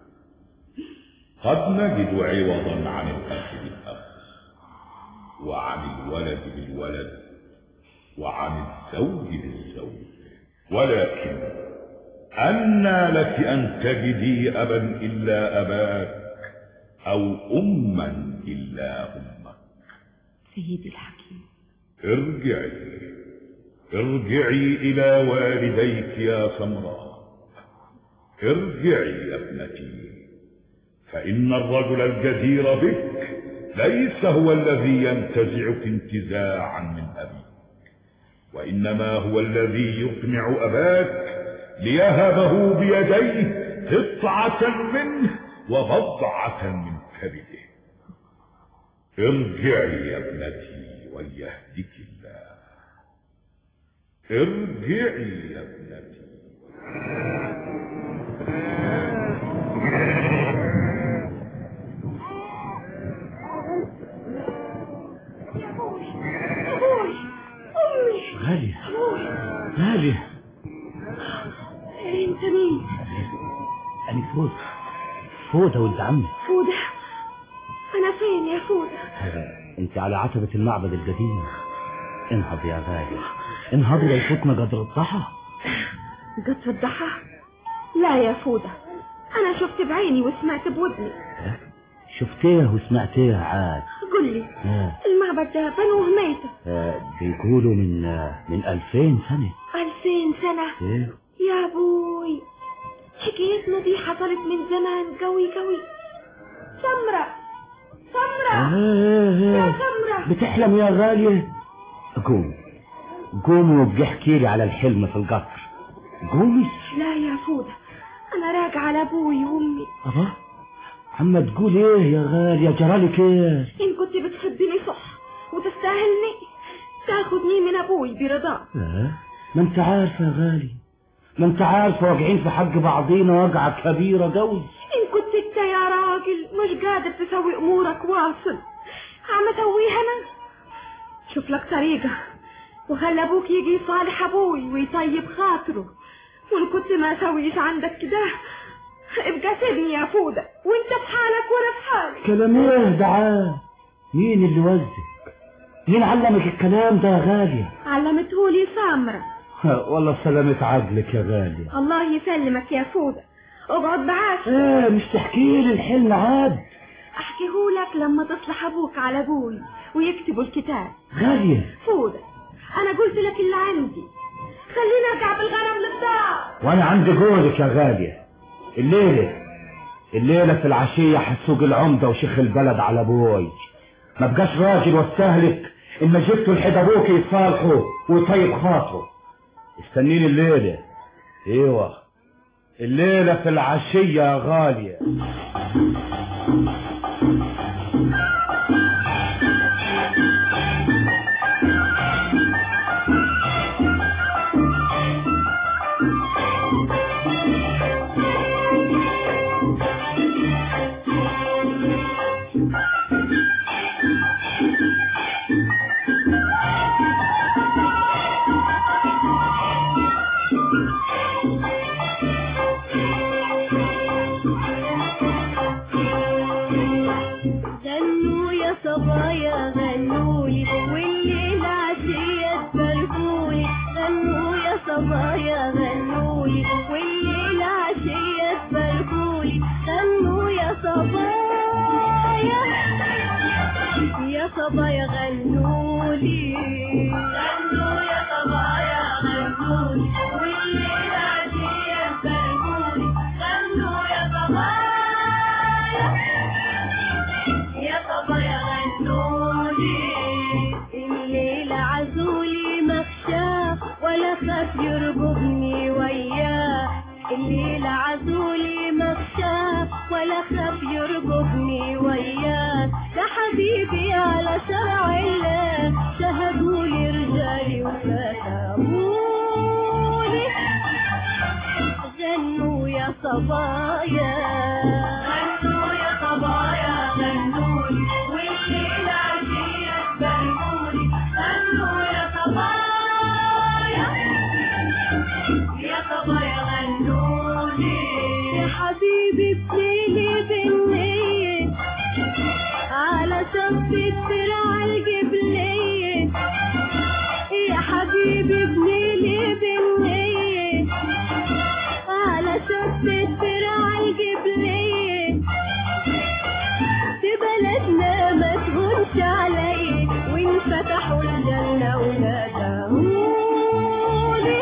قد نجد عوضا عن الأخ بالأخ وعن الولد بالولد وعن الزوج بالزوج ولكن أنى لك أن تجدي أبا إلا أباك أو أما إلا أمك سيدي الحكيم ارجعي ارجعي إلى والديك يا سمراء ارجعي يا ابنتي فإن الرجل الجدير بك ليس هو الذي ينتزعك انتزاعا من أبيك وإنما هو الذي يقنع أباك ليهبه بيديه قطعة منه وبضعة من كبده ارجعي يا ابنتي وليهدك الله ارجعي يا ابنتي غالية غالية انت مين أنا فوز فودة ولد عمي فودة أنا فين يا فودة انت على عتبة المعبد القديم انهض يا غالي انهض لا يفوتنا قدر الضحى قطر الضحى لا يا فودة أنا شفت بعيني وسمعت بودني شفتيه وسمعتيه عاد قل لي آه. المعبد ده بنوه ميتة آه، بيقولوا من آه، من ألفين سنة ألفين سنة إيه؟ يا بوي حكايتنا دي حصلت من زمان قوي قوي سمرة سمرة يا سمرة بتحلم يا غالية قوم قومي وابقي احكي لي على الحلم في القطر قومي لا يا فودة أنا راجعة لأبوي وأمي أبا عم تقول ايه يا غالية جرالك ايه إن كنت بتحبني صح وتستاهلني تاخدني من أبوي برضاه لا ما انت عارفة يا غالي ما انت عارفة واقعين في حق بعضينا وقعة كبيرة قوي إن كنت أنت يا راجل مش قادر تسوي أمورك واصل عم أسويها أنا شوف لك طريقة وخلي أبوك يجي يصالح أبوي ويطيب خاطره وإن كنت ما أسويش عندك كده ابقى سيبني يا فودة وانت في حالك وانا في حالي كلام ايه دعاء مين اللي وزك مين علمك الكلام ده يا غالية علمتهولي سامرة والله سلامة عقلك يا غالية الله يسلمك يا فودة اقعد بعاش ايه مش تحكي لي الحلم عاد احكيهولك لما تصلح ابوك على ابوي ويكتبوا الكتاب غالية فودة انا قلت لك اللي عندي خليني ارجع بالغنم للدار وانا عندي قولك يا غالية الليلة الليلة في العشية حسوق العمدة وشيخ البلد على ابوي ما بقاش راجل واستهلك ان جبتوا لحد ابوك يتصالحوا ويطيب خاطره استنيني الليلة ايوه الليلة في العشية يا غالية غنوا يا صبايا غنولي والليل عشية تباركولي غنوا يا صبايا غنولي والليل عشية تباركولي غنوا يا صبايا يا صبايا غنولي غنوا يا صبايا غنولي والليل عشية تباركولي غنوا يا صبايا يا صبايا غنولي الليل عزولي مخشاه ولا خاف يربطني وياه الليل عزولي مخشاه ولا خاف يربطني وياه يا حبيبي على شرع الله شهدولي رجالي وفتحولي غنوا يا صبايا غنوا يا صبايا غنولي والليل عشية تباركولي غنوا يا صبايا يا صبايا غنولي يا حبيبي بليلي بالنية على شط الترعة الجبلية يا حبيبي بليلي بالنية على شط الترعة الجبلية في بلدنا ما تهونش علي وانفتحوا الجنة ونادهولي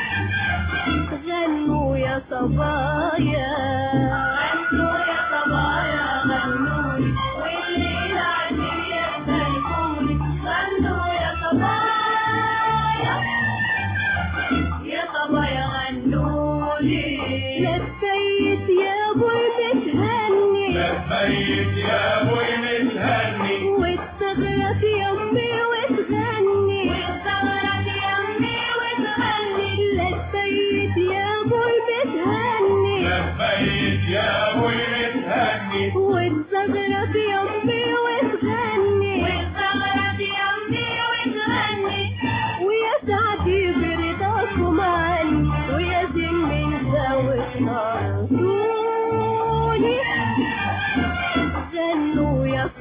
غنوا يا صبايا غنوا يا صبايا غنولي والليل عشية تباركولي غنوا يا صبايا يا صبايا غنولي لبيت يا ابوي متهني لبيت يا ابوي متهني واستغرت يمي وتغني واستغرت يمي وتغني لبيت يا ابوي متهني لبيت يا ابوي متهني واستغرت يمي وتغني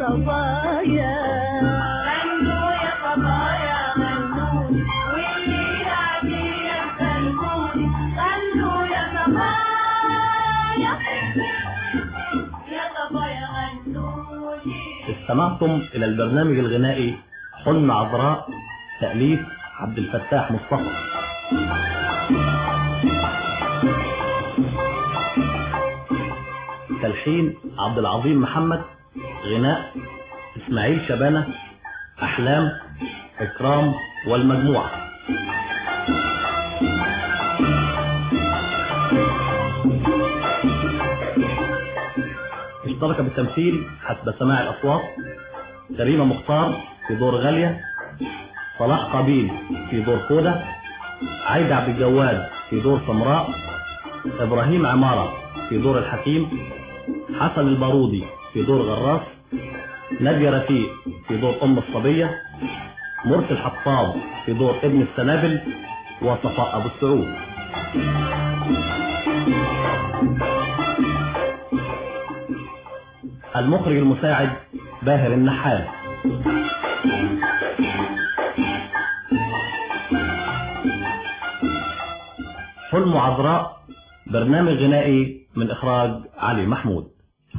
صبايا غنوا يا صبايا غنوا واللي بعدينا غنوا غنوا يا صبايا يا صبايا غنوا استمعتم إلى البرنامج الغنائي حلم عذراء تأليف عبد الفتاح مصطفى تلحين عبد العظيم محمد غناء إسماعيل شبانة أحلام إكرام والمجموعة اشترك بالتمثيل حسب سماع الأصوات كريمة مختار في دور غالية صلاح قبيل في دور خودة عايدة عبد الجواد في دور سمراء إبراهيم عمارة في دور الحكيم حسن البارودي في دور غراس نادية رفيق في دور أم الصبية مرسي الحطاب في دور ابن السنابل وصفاء أبو السعود المخرج المساعد باهر النحال حلم عذراء برنامج غنائي من إخراج علي محمود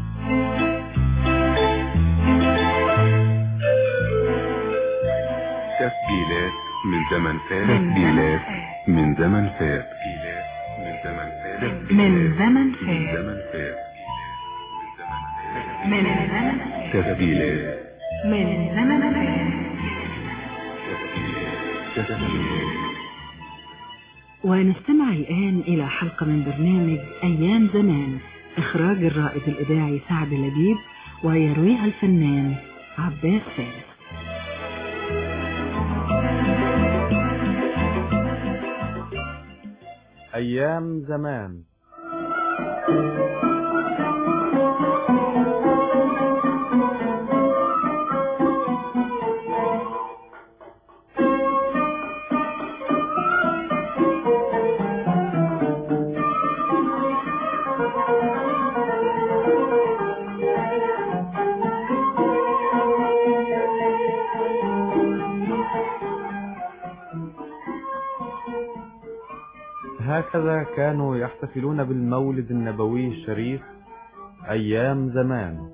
تسجيلات من زمن فات تسجيلات من زمن فات من زمن فات من زمن من فات زمن فات من زمن تسجيلات من زمن فات تسجيلات ونستمع الآن إلى حلقة من برنامج أيام زمان إخراج الرائد الإذاعي سعد لبيب ويرويها الفنان عباس فارس أيام زمان هكذا كانوا يحتفلون بالمولد النبوي الشريف أيام زمان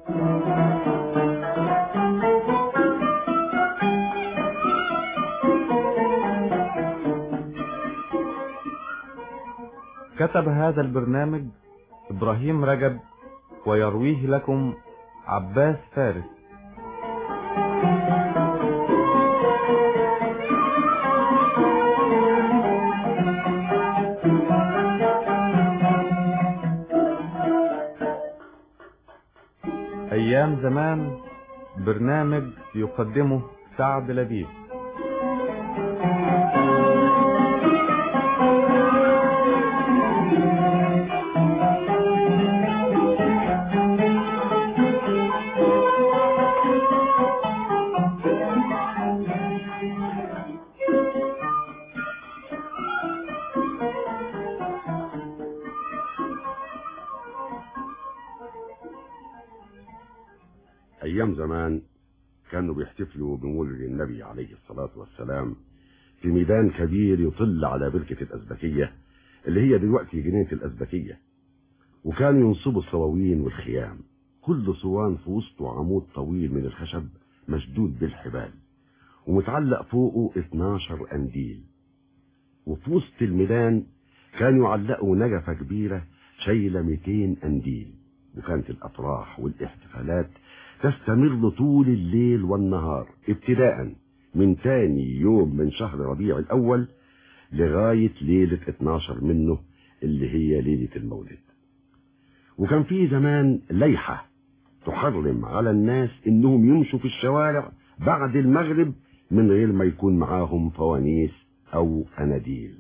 كتب هذا البرنامج إبراهيم رجب ويرويه لكم عباس فارس أيام زمان برنامج يقدمه سعد لبيب أيام زمان كانوا بيحتفلوا بمولد النبي عليه الصلاة والسلام في ميدان كبير يطل على بركة الأزبكية اللي هي دلوقتي جنينة الأزبكية وكانوا ينصبوا الصواوين والخيام كل صوان في وسطه عمود طويل من الخشب مشدود بالحبال ومتعلق فوقه 12 قنديل وفي وسط الميدان كانوا يعلقوا نجفة كبيرة شايلة 200 قنديل وكانت الأفراح والاحتفالات تستمر طول الليل والنهار ابتداء من تاني يوم من شهر ربيع الأول لغاية ليلة 12 منه اللي هي ليلة المولد وكان في زمان ليحة تحرم على الناس انهم يمشوا في الشوارع بعد المغرب من غير ما يكون معاهم فوانيس او اناديل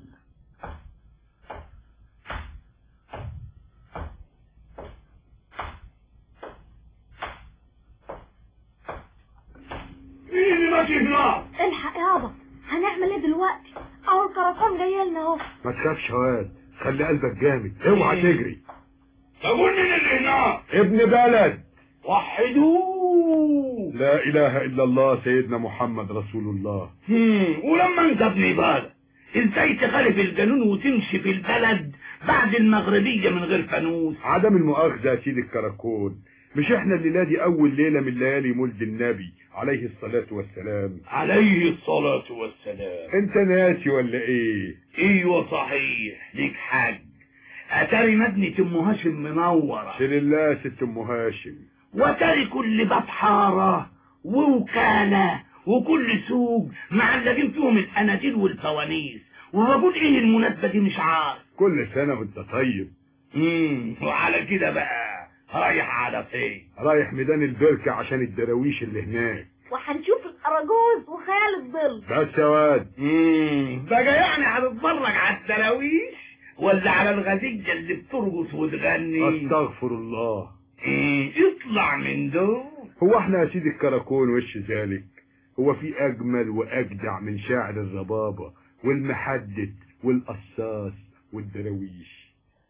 مين اللي ماشي هنا؟ الحق يابا هنعمل ايه دلوقتي اهو الكراكون جاي لنا اهو ما تخافش يا واد خلي قلبك جامد اوعى تجري طب مين اللي هنا؟ ابن بلد وحدوه لا اله الا الله سيدنا محمد رسول الله هم، ولما انت ابن بالك ازاي تخالف القانون وتمشي في البلد بعد المغربية من غير فانوس عدم المؤاخذة يا سيدي الكراكون مش احنا الليلة دي اول ليلة من ليالي مولد النبي عليه الصلاة والسلام عليه الصلاة والسلام انت ناسي ولا ايه ايوه صحيح ليك حاج اتاري مبنية ام هاشم منورة شيل الله ست ام هاشم واتاري كل باب حارة ووكالة وكل سوق معلقين فيهم الاناديل والفوانيس وبقول ايه المناسبة دي مش عارف كل سنة وانت طيب امم وعلى كده بقى رايح على فين رايح ميدان البركة عشان الدراويش اللي هناك وهنشوف الأراجوز وخيال الظل بس يا واد امم بقى يعني هتتفرج على الدراويش ولا على الغزية اللي بترقص وتغني استغفر الله إيه اطلع من دول هو احنا يا سيدي الكراكون وش ذلك هو في اجمل واجدع من شاعر الربابة والمحدد والقصاص والدراويش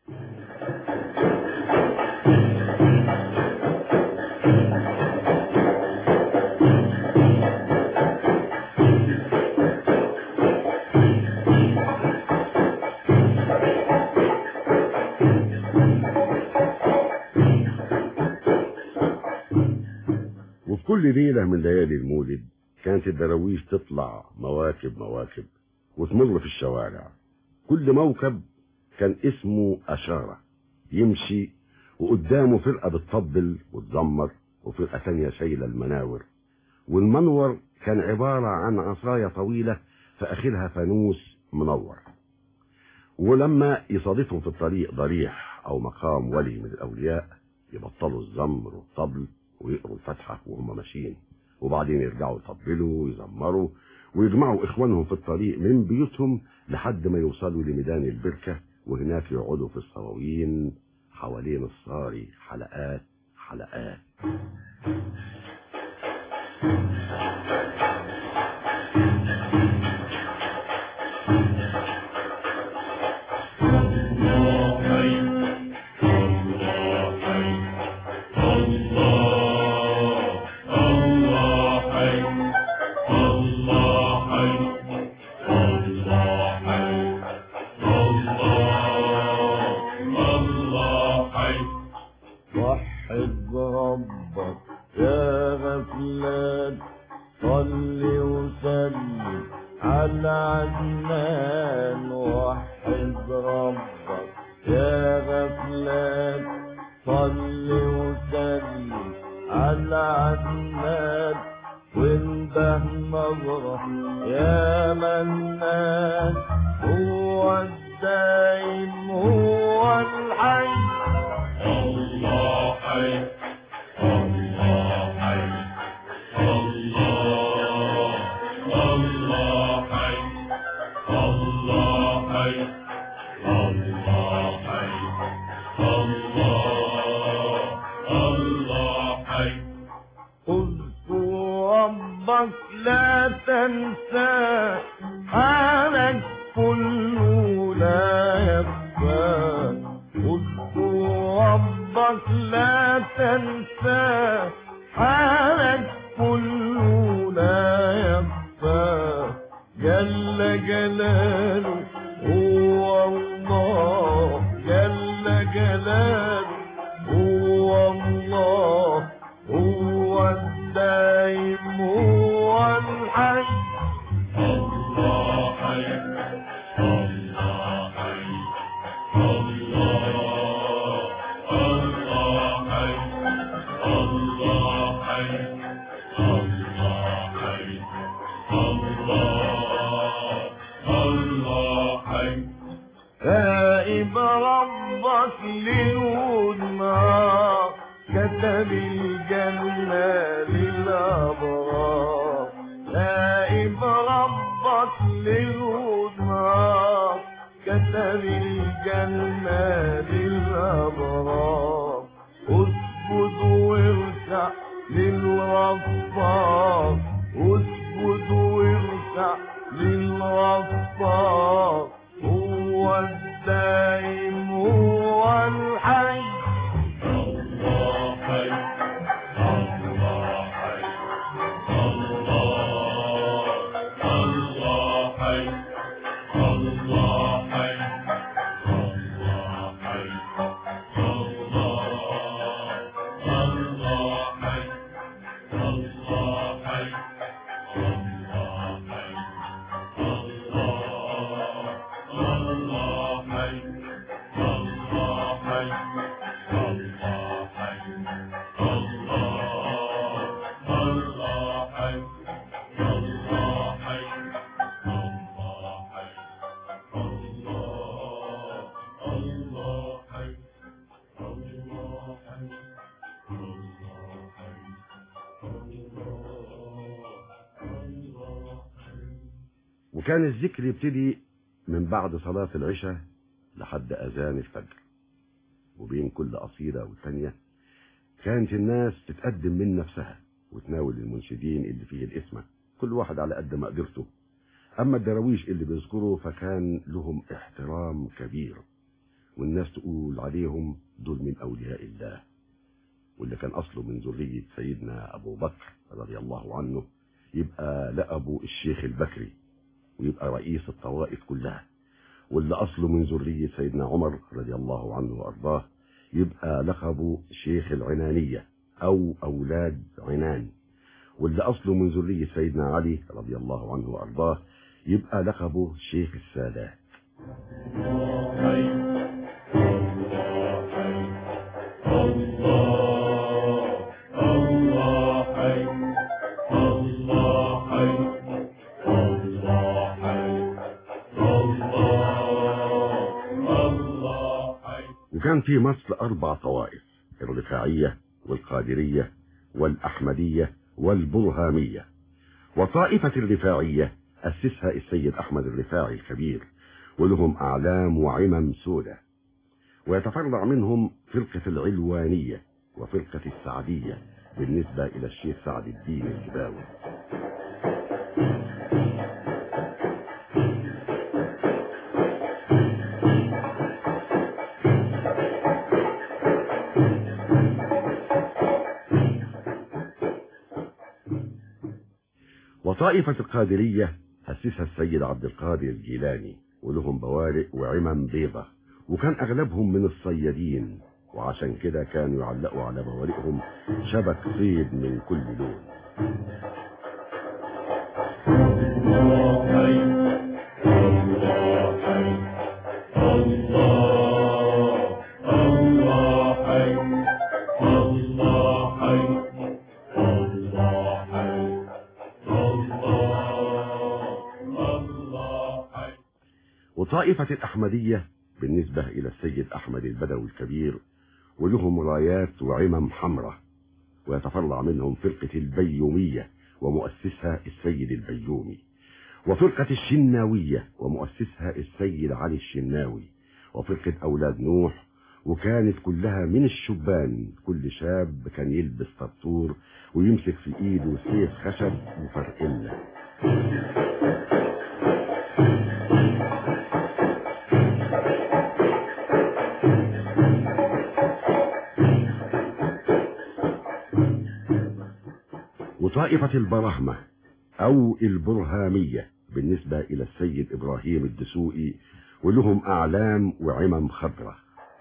وفي كل ليلة من ليالي المولد كانت الدراويش تطلع مواكب مواكب وتمر في الشوارع كل موكب كان اسمه أشارة يمشي وقدامه فرقة بتطبل وتزمر وفرقة تانية شايلة المناور والمنور كان عبارة عن عصاية طويلة في آخرها فانوس منور ولما يصادفهم في الطريق ضريح أو مقام ولي من الأولياء يبطلوا الزمر والطبل ويقروا الفاتحة وهم ماشيين وبعدين يرجعوا يطبلوا ويزمروا ويجمعوا إخوانهم في الطريق من بيوتهم لحد ما يوصلوا لميدان البركة وهناك يقعدوا في الصواوين حوالين الصاري حلقات حلقات وحد ربك يا غفلان صل وسلم على عدنان وحد ربك يا غفلان صل وسلم على عدنان وانده نظرة يا منان هو الدايم هو الحي الله حي الله حي الله الله حي الله حي الله حي الله الله حي اذكر ربك لا تنسى حالك كله لا يخفى اذكر ربك لا تنسى حالك كله لا يخفى جل جلاله هو الله جل جلاله هو الله هو الدائم هو الحي الله حي الله حي الله الله حي الله حي الله حي الله الله حي تائب ربك للهدى كتب الجنة للأبرار تائب ربك للهدى كتب الجنة للأبرار اسجد واركع للغفار اسجد واركع للغفار هو الدائم هو الحي الله حي الله حي وكان الذكر يبتدي من بعد صلاة العشاء لحد أذان الفجر وبين كل قصيدة والتانية كانت الناس تتقدم من نفسها وتناول المنشدين اللي فيه الاسمة كل واحد على قد مقدرته أما الدراويش اللي بيذكروا فكان لهم احترام كبير والناس تقول عليهم دول من أولياء الله واللي كان أصله من ذرية سيدنا أبو بكر رضي الله عنه يبقى لأبو الشيخ البكري ويبقى رئيس الطوائف كلها واللي أصله من ذرية سيدنا عمر رضي الله عنه وأرضاه يبقى لقبه شيخ العنانية أو أولاد عنان واللي أصله من ذرية سيدنا علي رضي الله عنه وأرضاه يبقى لقبه شيخ السادات وكان في مصر أربع طوائف الرفاعية والقادرية والأحمدية والبرهامية وطائفة الرفاعية أسسها السيد أحمد الرفاعي الكبير ولهم أعلام وعمم سودة ويتفرع منهم فرقة العلوانية وفرقة السعدية بالنسبة إلى الشيخ سعد الدين الجباوي وطائفة القادرية أسسها السيد عبد القادر الجيلاني ولهم بوارق وعمم بيضة وكان أغلبهم من الصيادين وعشان كده كانوا يعلقوا على بوارقهم شبك صيد من كل لون وطائفة الأحمدية بالنسبة إلى السيد أحمد البدوي الكبير ولهم رايات وعمم حمراء ويتفرع منهم فرقة البيومية ومؤسسها السيد البيومي وفرقة الشناوية ومؤسسها السيد علي الشناوي وفرقة أولاد نوح وكانت كلها من الشبان كل شاب كان يلبس طرطور ويمسك في ايده سيف خشب وفرقلة وطائفة البرهمة أو البرهامية بالنسبة إلى السيد إبراهيم الدسوقي ولهم أعلام وعمم خضراء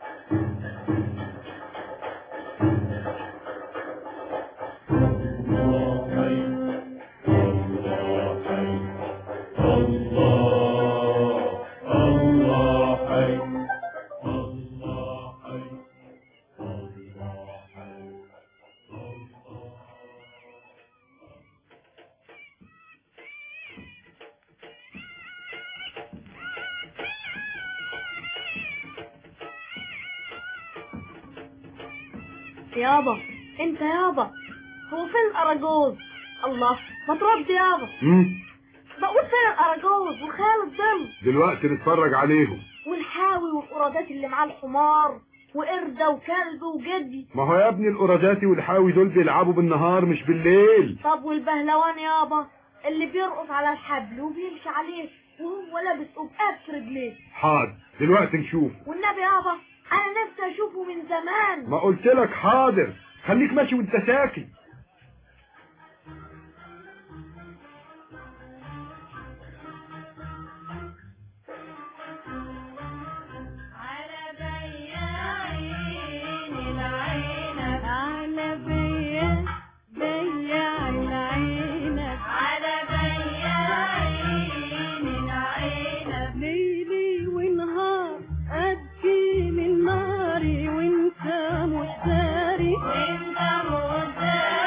يابا انت يابا هو فين الاراجوز الله ما ترد يابا مم. بقول فين الاراجوز وخال الظل دلوقتي نتفرج عليهم والحاوي والقرادات اللي معاه الحمار وقردة وكلب وجدي ما هو يا ابني القراداتي والحاوي دول بيلعبوا بالنهار مش بالليل طب والبهلوان يابا اللي بيرقص على الحبل وبيمشي عليه وهو لابس قبقاب في رجليه حاضر دلوقتي نشوف والنبي يابا انا نفسي اشوفه من زمان ما قلت لك حاضر خليك ماشي وانت ساكت على بيا بيا العنب على بيا عين العنب ليلي ونهار أبكي من ناري وانت مش داري وانت مش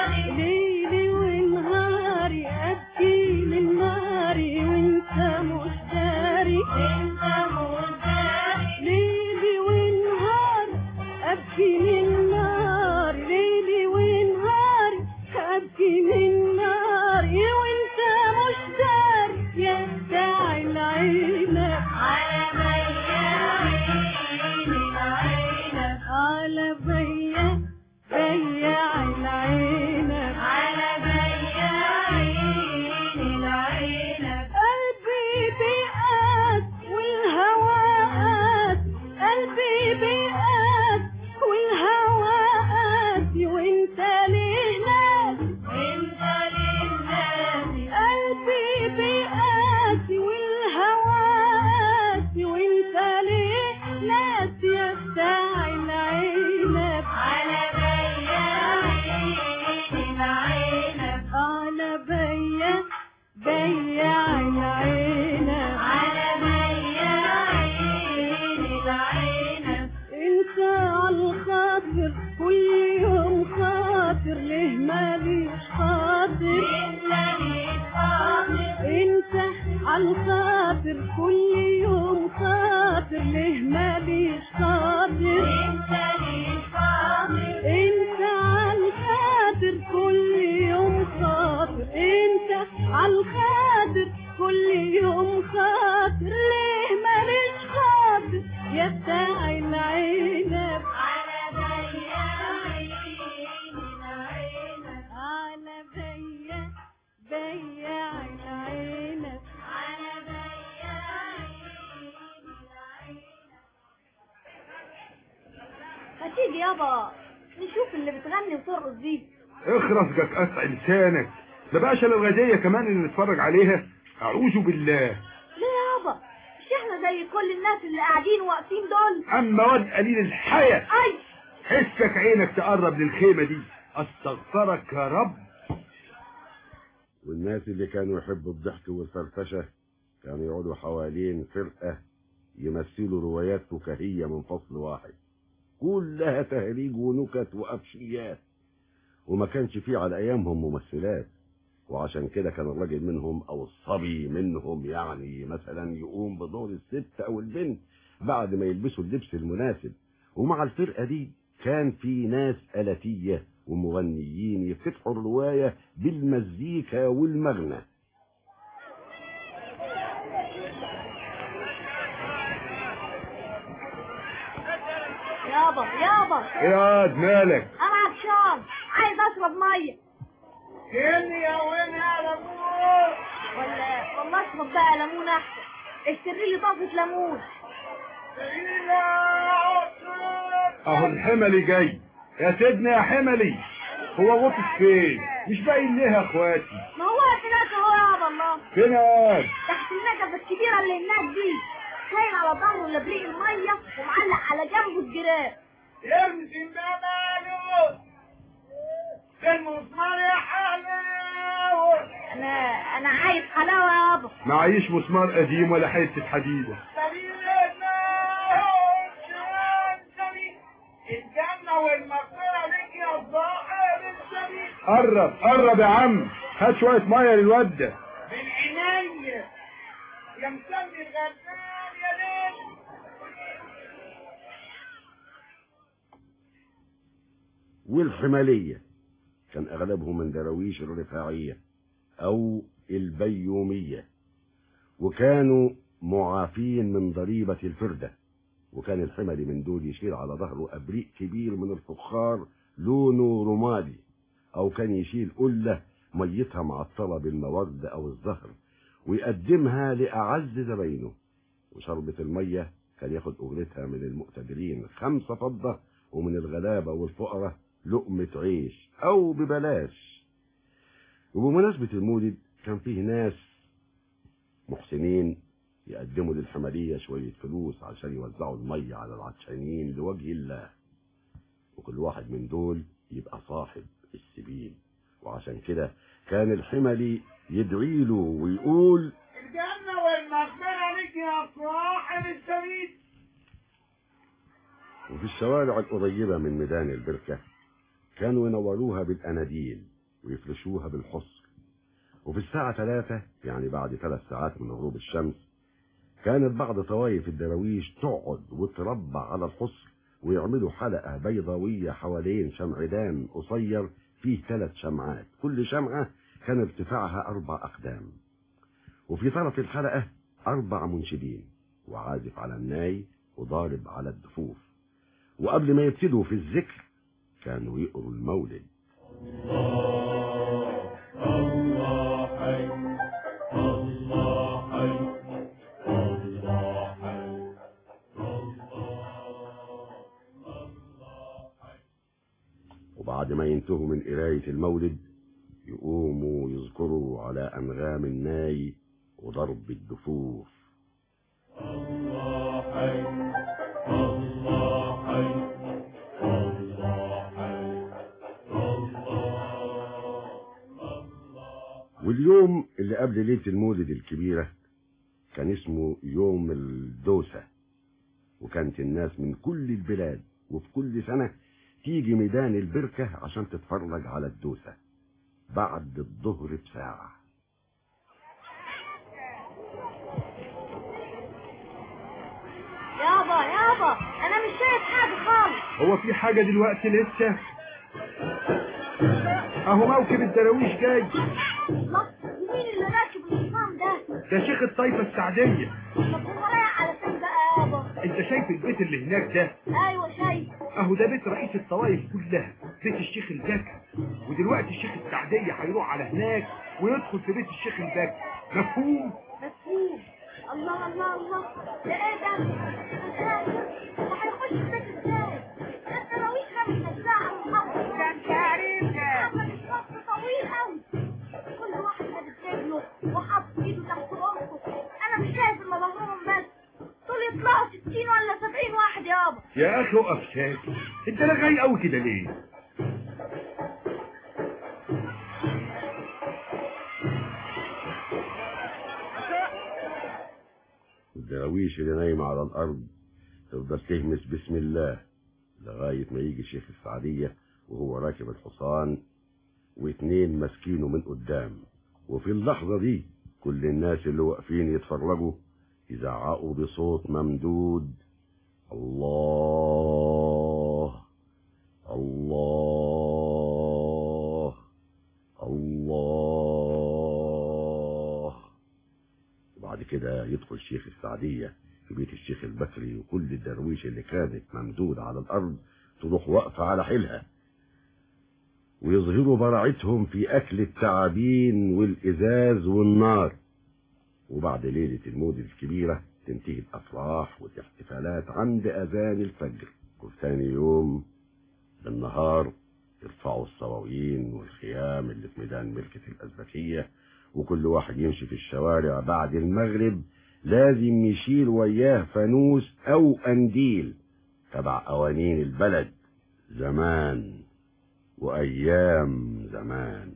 عالخاطر كل يوم خاطر ليه ماليش خاطر انت ليش خاطر انت عالخاطر كل يوم خاطر انت عالخاطر كل يوم خاطر ليه ماليش خاطر يا بتاع العنب على بيا على بيا بياع العنب على ما تيجي يابا نشوف اللي بتغني وترقص دي اخرس جك قطع لسانك ده بقى الغازية كمان اللي نتفرج عليها اعوذ بالله ليه يابا مش احنا زي كل الناس اللي قاعدين واقفين دول اما واد قليل الحياة اي حسك عينك تقرب للخيمة دي استغفرك يا رب والناس اللي كانوا يحبوا الضحك والفرفشة كانوا يقعدوا حوالين فرقة يمثلوا روايات فكاهية من فصل واحد كلها تهريج ونكت وأفشيات وما كانش فيه على أيامهم ممثلات وعشان كده كان الراجل منهم أو الصبي منهم يعني مثلا يقوم بدور الست أو البنت بعد ما يلبسوا اللبس المناسب ومع الفرقة دي كان في ناس آلاتية ومغنيين يفتحوا الرواية بالمزيكا والمغنى يابا يابا ايه يا واد مالك انا عطشان عايز اشرب ميه كني يا وين يا لمون ولا والله اشرب بقى ليمون احسن اشتري لي طاسه ليمون اهو الحملي جاي يا سيدنا يا حملي هو وقف فين مش باين ليه يا اخواتي ما هو هناك اهو يابا الله فين يا واد تحت النجفه الكبيره اللي هناك دي شايل على ظهره لبريق الميه ومعلق على جنبه الجراب يرمي بقى ماله المسمار يا حلاوة انا انا عايز حلاوه يابا معيش مسمار قديم ولا حته حديده الجنة والمغفرة لك يا صاحب السبيل قرب قرب يا عم هات شويه ميه للواد ده بالعناية يا مسمي الغلبان يا ليل والحمالية كان أغلبهم من دراويش الرفاعية أو البيومية وكانوا معافين من ضريبة الفردة وكان الحملي من دول يشيل على ظهره أبريق كبير من الفخار لونه رمادي أو كان يشيل قلة ميتها معطرة بالمورد أو الزهر ويقدمها لأعز زباينه وشربة المية كان ياخد أجرتها من المؤتجرين خمسة فضة ومن الغلابة والفقراء لقمة عيش أو ببلاش وبمناسبة المولد كان فيه ناس محسنين يقدموا للحملية شوية فلوس عشان يوزعوا المية على العطشانين لوجه الله وكل واحد من دول يبقى صاحب السبيل وعشان كده كان الحملي يدعي له ويقول الجنة والمغفرة لك يا صاحب السبيل وفي الشوارع القريبة من ميدان البركة كانوا ينوروها بالأناديل ويفرشوها بالحصر وفي الساعة ثلاثة يعني بعد ثلاث ساعات من غروب الشمس كانت بعض طوائف الدراويش تقعد وتربع على الحصر ويعملوا حلقة بيضاوية حوالين شمعدان قصير فيه ثلاث شمعات كل شمعة كان ارتفاعها أربع أقدام وفي طرف الحلقة أربع منشدين وعازف على الناي وضارب على الدفوف وقبل ما يبتدوا في الذكر كانوا يقروا المولد الله حي الله حي الله حي وبعد ما ينتهوا من قراية المولد يقوموا يذكروا على أنغام الناي وضرب الدفوف الله حي الله حي الله حي واليوم اللي قبل ليلة المولد الكبيرة كان اسمه يوم الدوسة وكانت الناس من كل البلاد وفي كل سنة تيجي ميدان البركة عشان تتفرج على الدوسة بعد الظهر بساعة يابا يابا انا مش شايف حاجه خالص هو في حاجة دلوقتي لسه اهو موكب الدراويش جاي الله مين اللي راكب الحصان ده ده شيخ الطائفة السعدية طب هو رايح على فين بقى يابا انت شايف البيت اللي هناك ده ايوه شايف اهو ده بيت رئيس الطوائف كلها بيت الشيخ البكر ودلوقتي الشيخ السعدية هيروح على هناك ويدخل في بيت الشيخ البكر مفهوم مفهوم الله الله الله ده ايه ده ده هيخش البيت ازاي ده الدراويش رامي الساعه والحفظ ده انت عريفه الصف طويل قوي كل واحد لابس رجله وحاطط ايده تحت راسه انا مش شايف الا ظهرهم بس دول يطلعوا 60 ولا 70 واحد يابا يا اخي اقف ساكت انت رغاي قوي كده ليه الدراويش اللي نايمة على الأرض تفضل تهمس بسم الله لغاية ما يجي شيخ السعدية وهو راكب الحصان واتنين ماسكينه من قدام وفي اللحظة دي كل الناس اللي واقفين يتفرجوا يزعقوا بصوت ممدود الله الله الله وبعد كده يدخل شيخ السعدية في بيت الشيخ البكري وكل الدرويش اللي كانت ممدودة على الأرض تروح واقفة على حيلها ويظهروا براعتهم في أكل التعابين والإزاز والنار وبعد ليلة المولد الكبيرة تنتهي الأفراح والاحتفالات عند أذان الفجر وثاني يوم بالنهار يرفعوا الصواوين والخيام اللي في ميدان ملكة الأزبكية وكل واحد يمشي في الشوارع بعد المغرب لازم يشيل وياه فانوس أو أنديل تبع قوانين البلد زمان وأيام زمان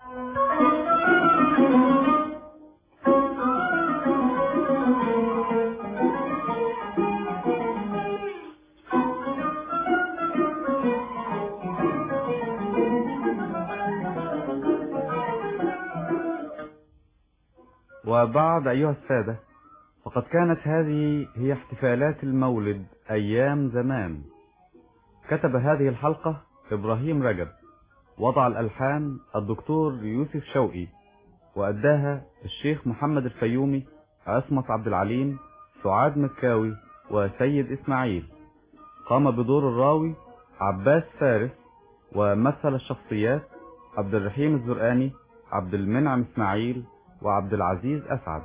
وبعد أيها السادة فقد كانت هذه هي احتفالات المولد أيام زمان كتب هذه الحلقة إبراهيم رجب وضع الألحان الدكتور يوسف شوقي وأداها الشيخ محمد الفيومي عصمت عبد العليم سعاد مكاوي وسيد إسماعيل قام بدور الراوي عباس فارس ومثل الشخصيات عبد الرحيم الزرقاني عبد المنعم إسماعيل وعبد العزيز أسعد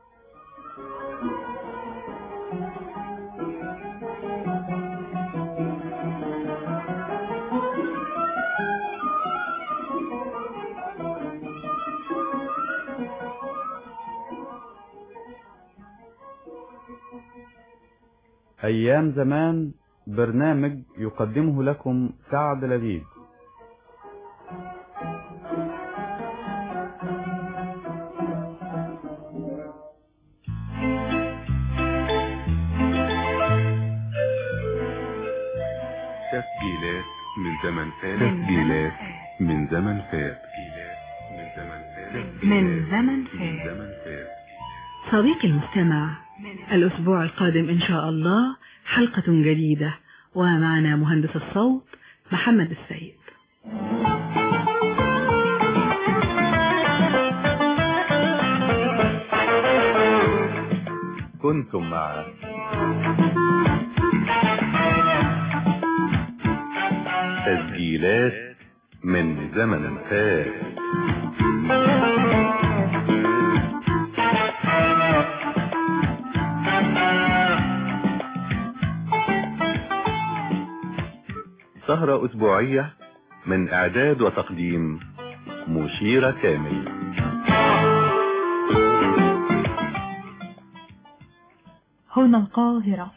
أيام زمان برنامج يقدمه لكم سعد لبيب تسجيلات من زمن فات تسجيلات من زمن فات من زمن فات من زمن من زمن فات صديقي المستمع الأسبوع القادم إن شاء الله حلقة جديدة ومعنا مهندس الصوت محمد السيد كنتم مع تسجيلات من زمن فات سهرة أسبوعية من إعداد وتقديم مشيرة كامل هنا القاهرة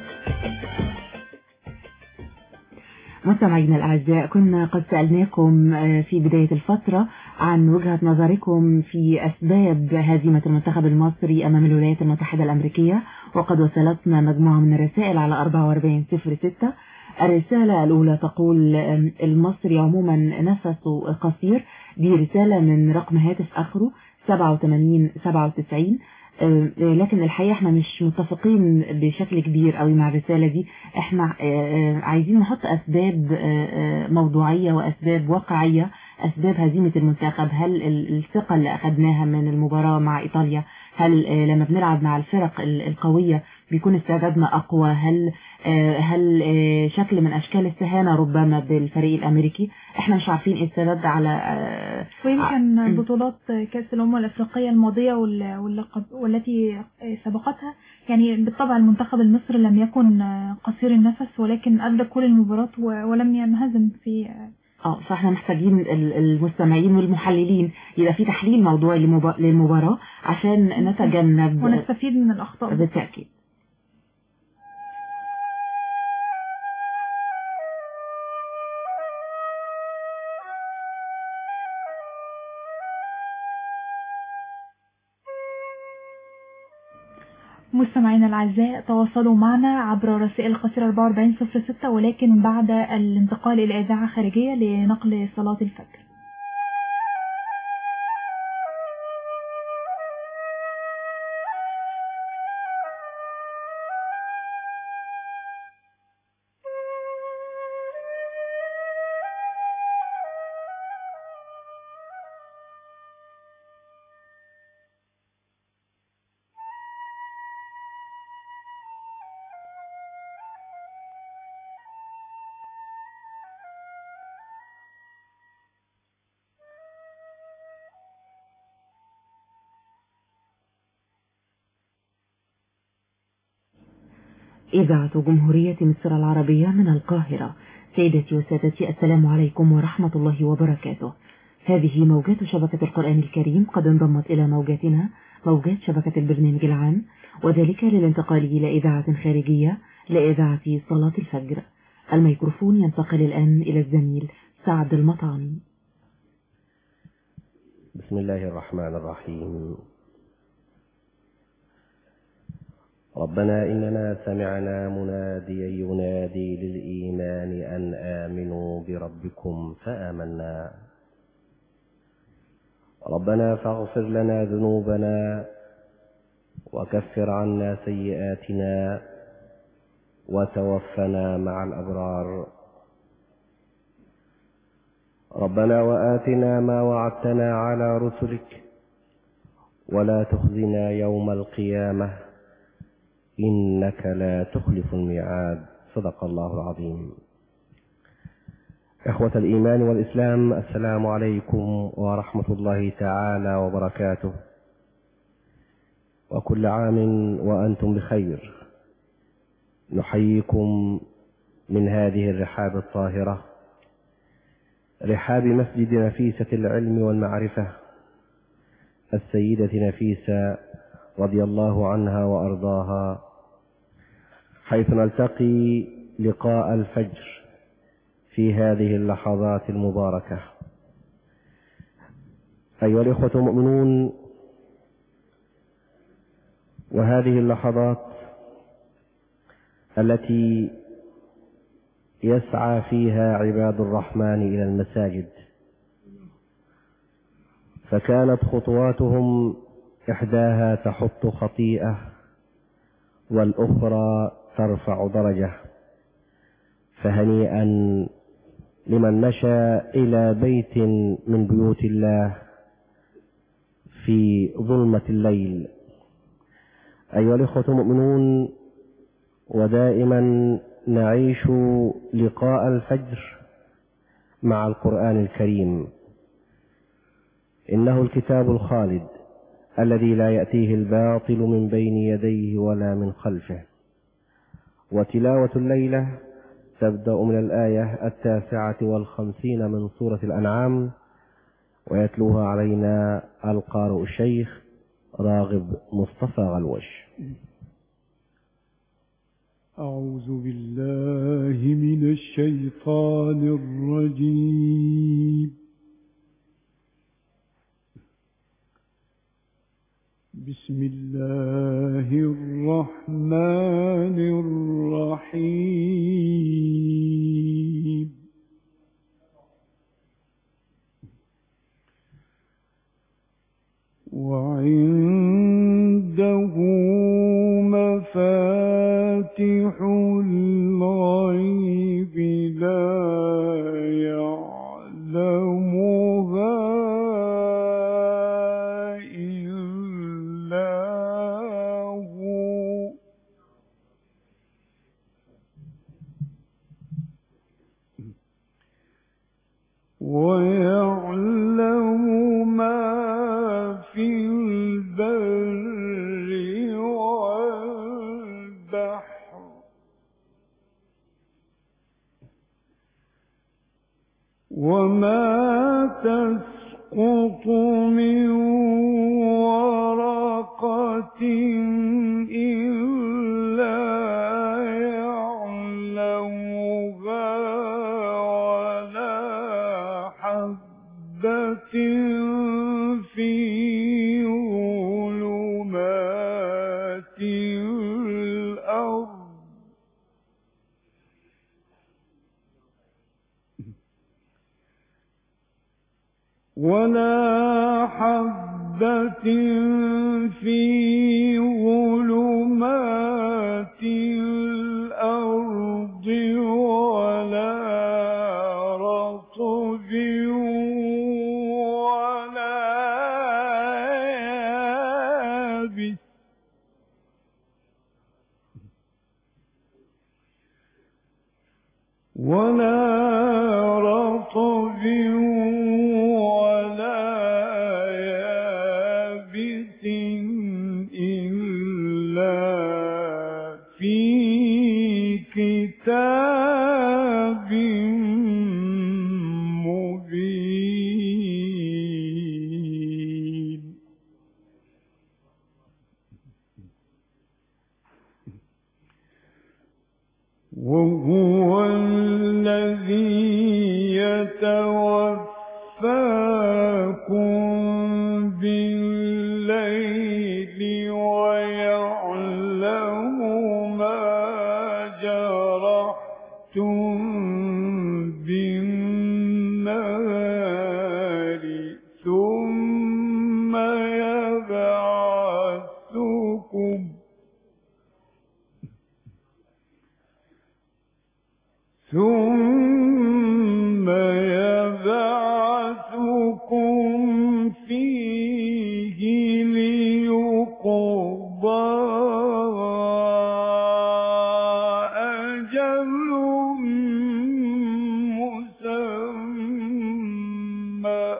مستمعينا الأعزاء كنا قد سألناكم في بداية الفترة عن وجهة نظركم في أسباب هزيمة المنتخب المصري أمام الولايات المتحدة الأمريكية وقد وصلتنا مجموعة من الرسائل على 4406 الرسالة الأولى تقول المصري عموما نفسه قصير دي رسالة من رقم هاتف آخره 87 97 آه، لكن الحقيقة احنا مش متفقين بشكل كبير قوي مع الرسالة دي احنا آه، آه، عايزين نحط أسباب آه، آه، موضوعية وأسباب واقعية أسباب هزيمة المنتخب هل ال- الثقة اللي أخذناها من المباراة مع إيطاليا هل آه، لما بنلعب مع الفرق ال- القوية بيكون استعدادنا أقوى هل آه، هل آه، شكل من أشكال استهانة ربما بالفريق الأمريكي احنا مش عارفين ايه السبب على آه، ويمكن بطولات كأس الأمم الأفريقية الماضية وال- واللقب- والتي سبقتها يعني بالطبع المنتخب المصري لم يكن قصير النفس ولكن أدى كل المباراة و- ولم ينهزم في اه فاحنا محتاجين ال- المستمعين والمحللين يبقى في تحليل موضوعي للمبا- للمباراة عشان نتجنب ونستفيد من الأخطاء بالتأكيد مستمعينا الأعزاء تواصلوا معنا عبر رسائل القصيرة 4406 ولكن بعد الانتقال إلى إذاعة خارجية لنقل صلاة الفجر إذاعة جمهورية مصر العربية من القاهرة سيدتي وسادتي السلام عليكم ورحمة الله وبركاته هذه موجات شبكة القرآن الكريم قد انضمت إلى موجاتنا موجات شبكة البرنامج العام وذلك للانتقال إلى إذاعة خارجية لإذاعة صلاة الفجر الميكروفون ينتقل الآن إلى الزميل سعد المطعمي بسم الله الرحمن الرحيم ربنا إننا سمعنا مناديا ينادي للإيمان أن آمنوا بربكم فآمنا ربنا فاغفر لنا ذنوبنا وكفر عنا سيئاتنا وتوفنا مع الأبرار ربنا وآتنا ما وعدتنا على رسلك ولا تخزنا يوم القيامة إنك لا تخلف الميعاد صدق الله العظيم إخوة الإيمان والإسلام السلام عليكم ورحمة الله تعالى وبركاته وكل عام وأنتم بخير نحييكم من هذه الرحاب الطاهرة رحاب مسجد نفيسة العلم والمعرفة السيدة نفيسة رضي الله عنها وأرضاها حيث نلتقي لقاء الفجر في هذه اللحظات المباركة أيها الإخوة المؤمنون وهذه اللحظات التي يسعى فيها عباد الرحمن إلى المساجد فكانت خطواتهم إحداها تحط خطيئة والأخرى ترفع درجة فهنيئا لمن مشى إلى بيت من بيوت الله في ظلمة الليل أيها الإخوة المؤمنون ودائما نعيش لقاء الفجر مع القرآن الكريم إنه الكتاب الخالد الذي لا يأتيه الباطل من بين يديه ولا من خلفه وتلاوة الليلة تبدأ من الآية التاسعة والخمسين من سورة الأنعام ويتلوها علينا القارئ الشيخ راغب مصطفى غلوش أعوذ بالله من الشيطان الرجيم بسم الله الرحمن الرحيم وعنده ورقة إلا يعلمها ولا حبة في ظلمات الأرض ولا حبة في ظلمات الأرض ولا رطب ولا يابس ولا رطب ولا يابس إلا في كتاب مبين وهو الذي يتوفاكم بالليل ويعلم ما جرحتم بالنهار ثم يبعثكم ثم يبعثكم فيه ليقضى أجل مسمى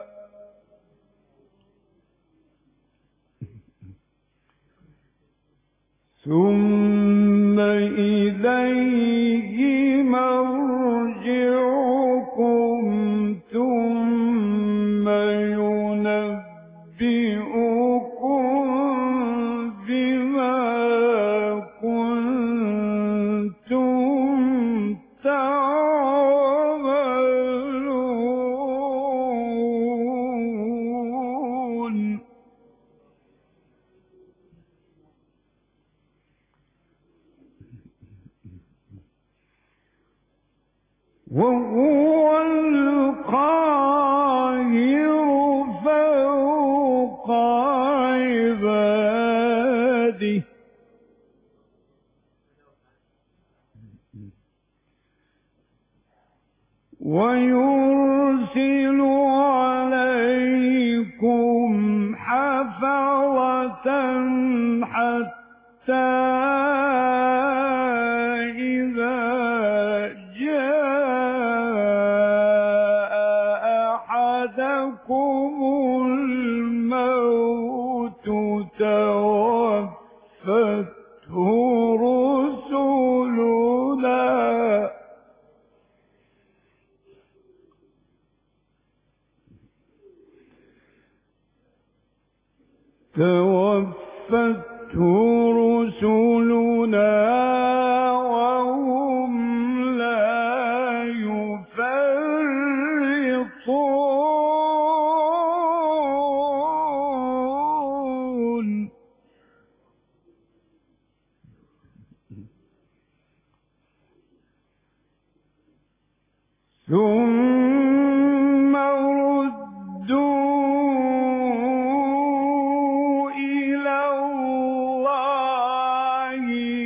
ثم إليه مرجعكم ثم ينبئكم بما كنتم تعملون وهو القاهر فوق عباده ويرسل عليكم حفظة حتى إذا جاء أحدكم الموت توفته رسلنا توفته رسلنا وهم لا يفرطون ثم ردوا إلى الله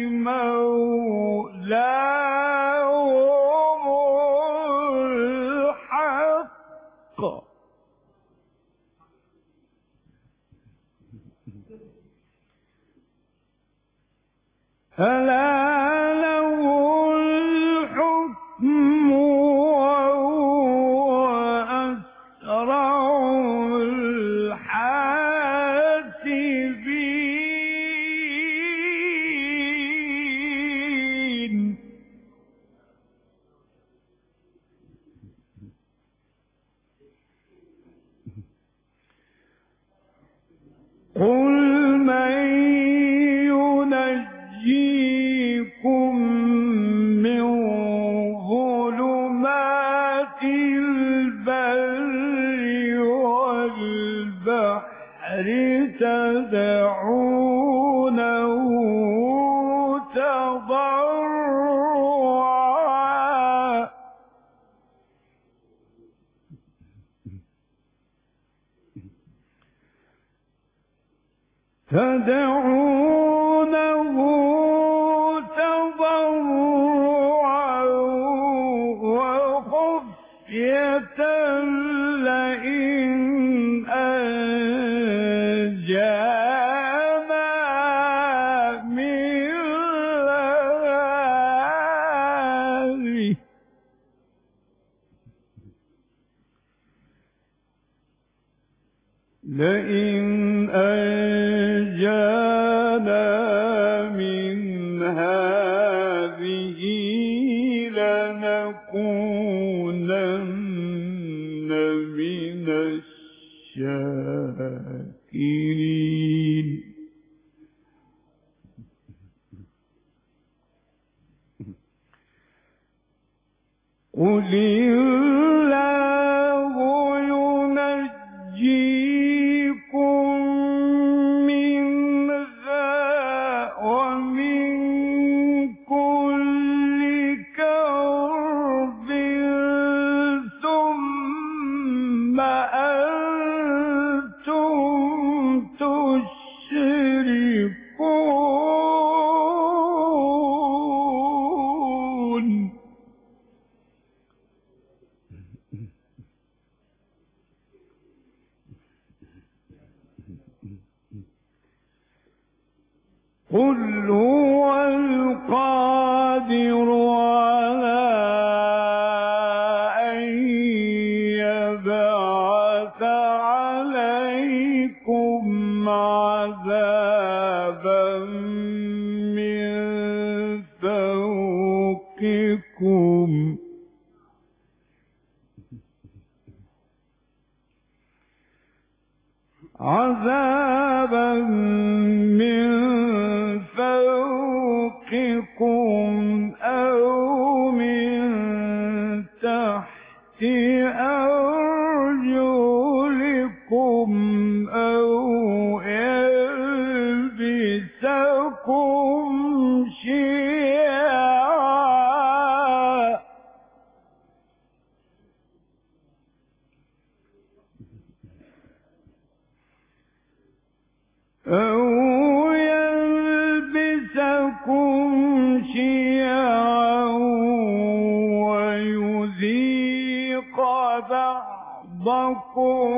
مولاهم الحق ألا له الحكم وهو أسرع الحاسبين قل من ينجيكم من ظلمات البر والبحر تدعونه تضرعا تدعونه تضرعا وخفية لئن أنجانا من هذه لئن أنجانا من هذه لنكونن من الشاكرين قل الله ينجيكم منها ومن كل كرب ثم أنتم تشركون قل هو القادر على أن يبعث عليكم عذابا من فوقكم عذابا من فوقكم أو من تحت أرجلكم أو يلبسكم شيعا أو يلبسكم شيعا ويذيق بعضكم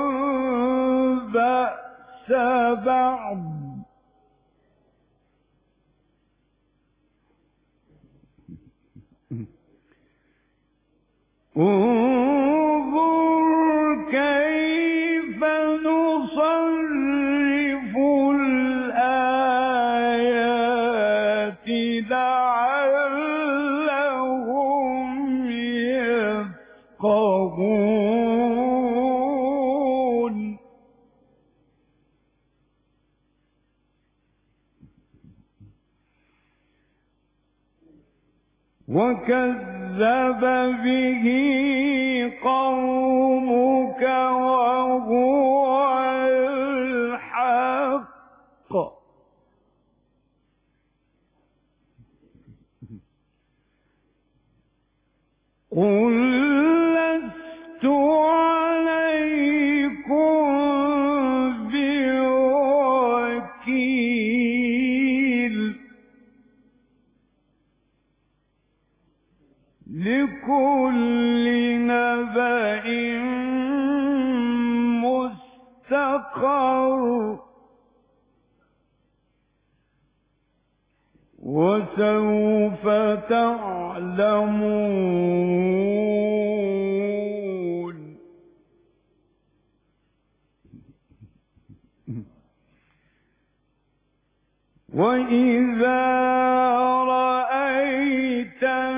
بأس بعض انظر كيف نصرف الآيات لعلهم يفقهون وكذب به قومك وهو الحق قل لست عليكم بوكيل لكل نبأ مستقر وسوف تعلمون وإذا رأيت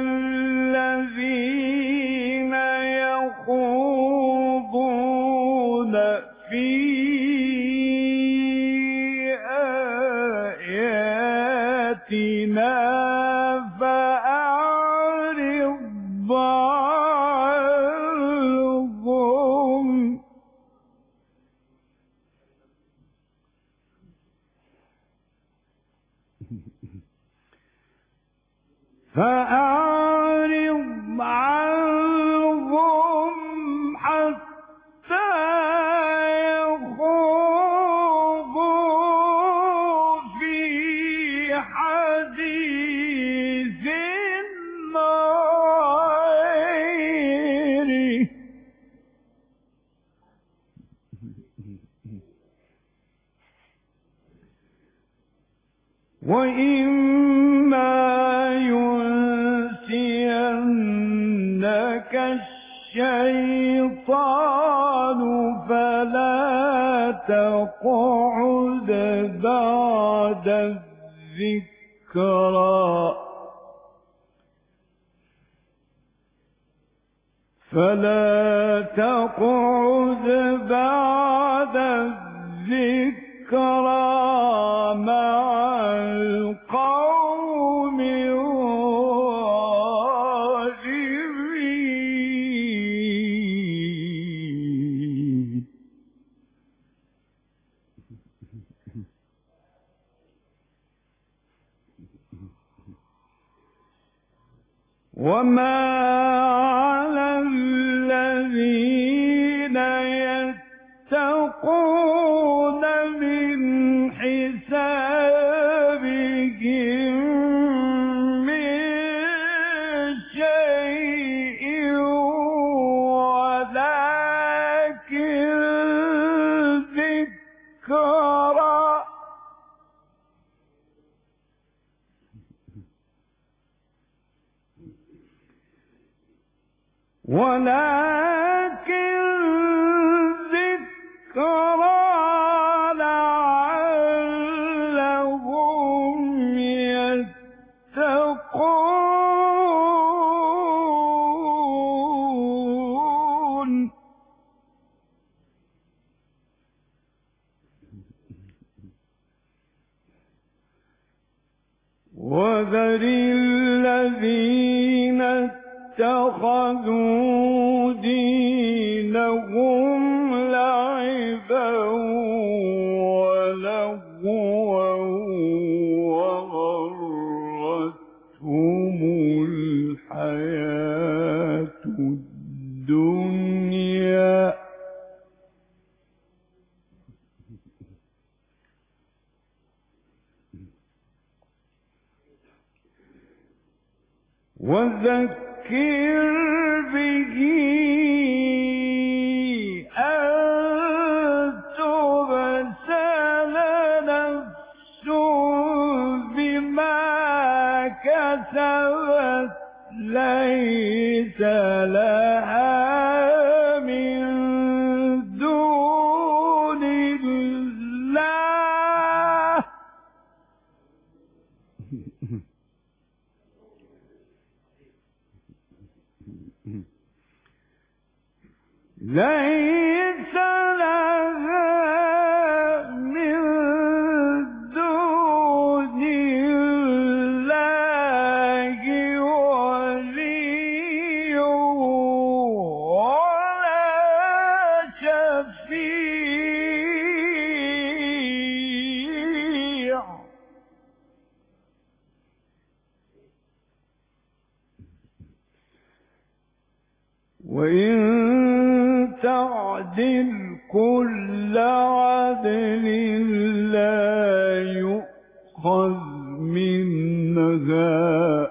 الذين يخوضون في علينا فأعرض عنهم فأعرض عنهم حتى يخوضوا في حديث غيره وإما ينسينك الشيطان فلا تقعد بعد الذكرى فلا تقعد بعد الذكرى مع القوم الظالمين وما على الذين يتقون من حسابهم من شيء ولكن ذكرى ولكن ذكرى لعلهم يتقون وذر الذين اتخذوا دينهم لعبا ولهوا وغرتهم الحياة الدنيا وذكر به أن تبسل نفس بما كسبت ليس لها من دون الله ليس لها من دون الله ولي ولا شفيع وإن تعدل كل عدل لا يؤخذ منها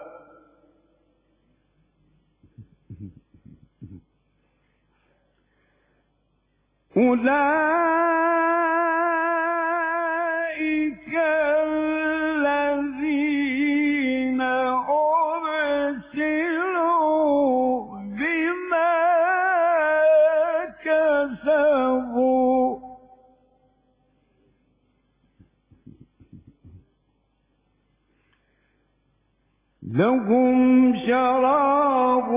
أولئك الذين أرسلوا بما كسبوا لهم شراب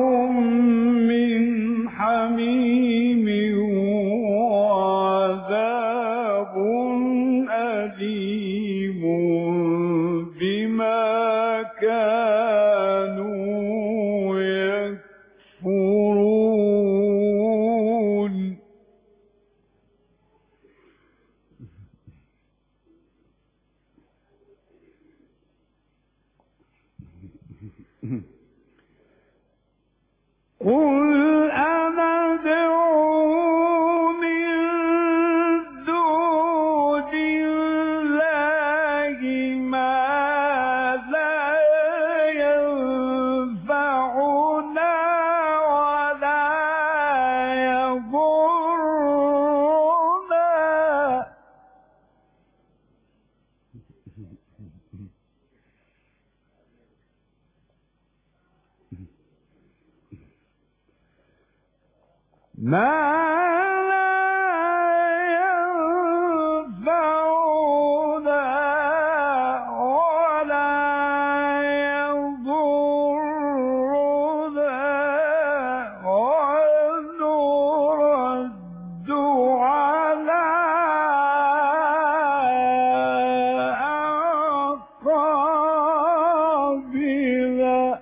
من حميم وعذاب أليم بما قل أندعو من دون الله ما لا ينفعنا ولا يضرنا ما لا ينفعنا ولا يضرنا ونرد على أعقابنا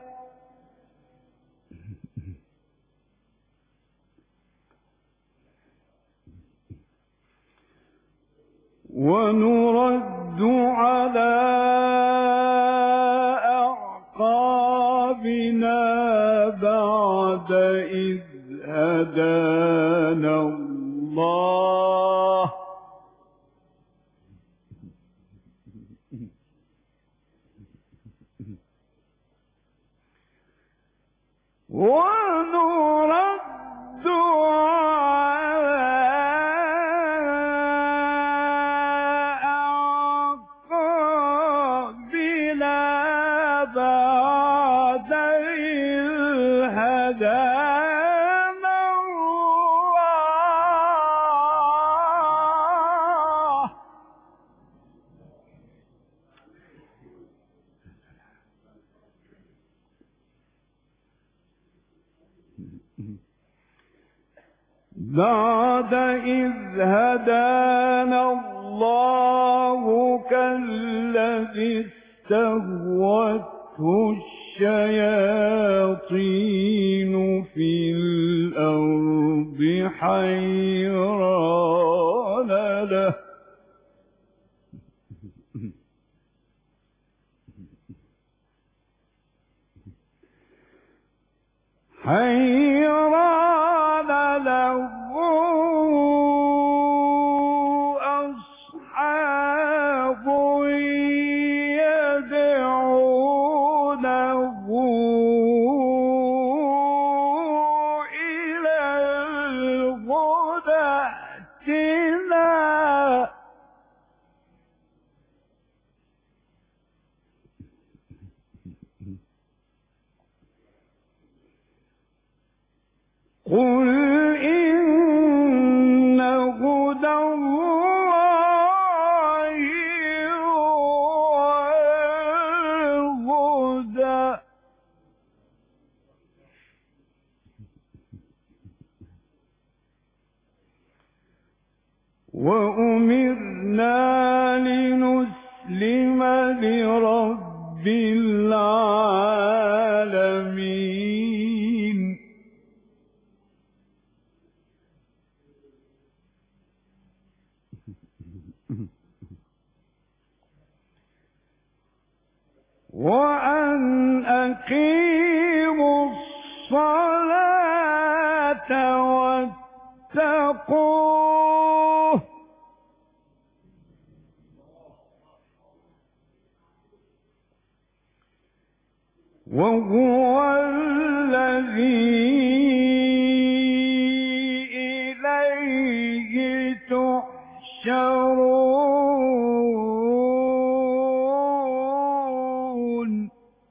ونرد على أعقابنا بعد إذ هدانا الله ونرد على أعقابنا بعد إذ هدانا الله بعد إذ هدانا الله كالذي استهوته الشياطين في الأرض حيران له حيران له أصحاب يدعونه إلى الهدى ائتنا قل إن هدى الله هو الهدى وأمرنا لنسلم لرب العالمين وأن أقيموا الصلاة واتقوه وهو الذي إليه تحشرون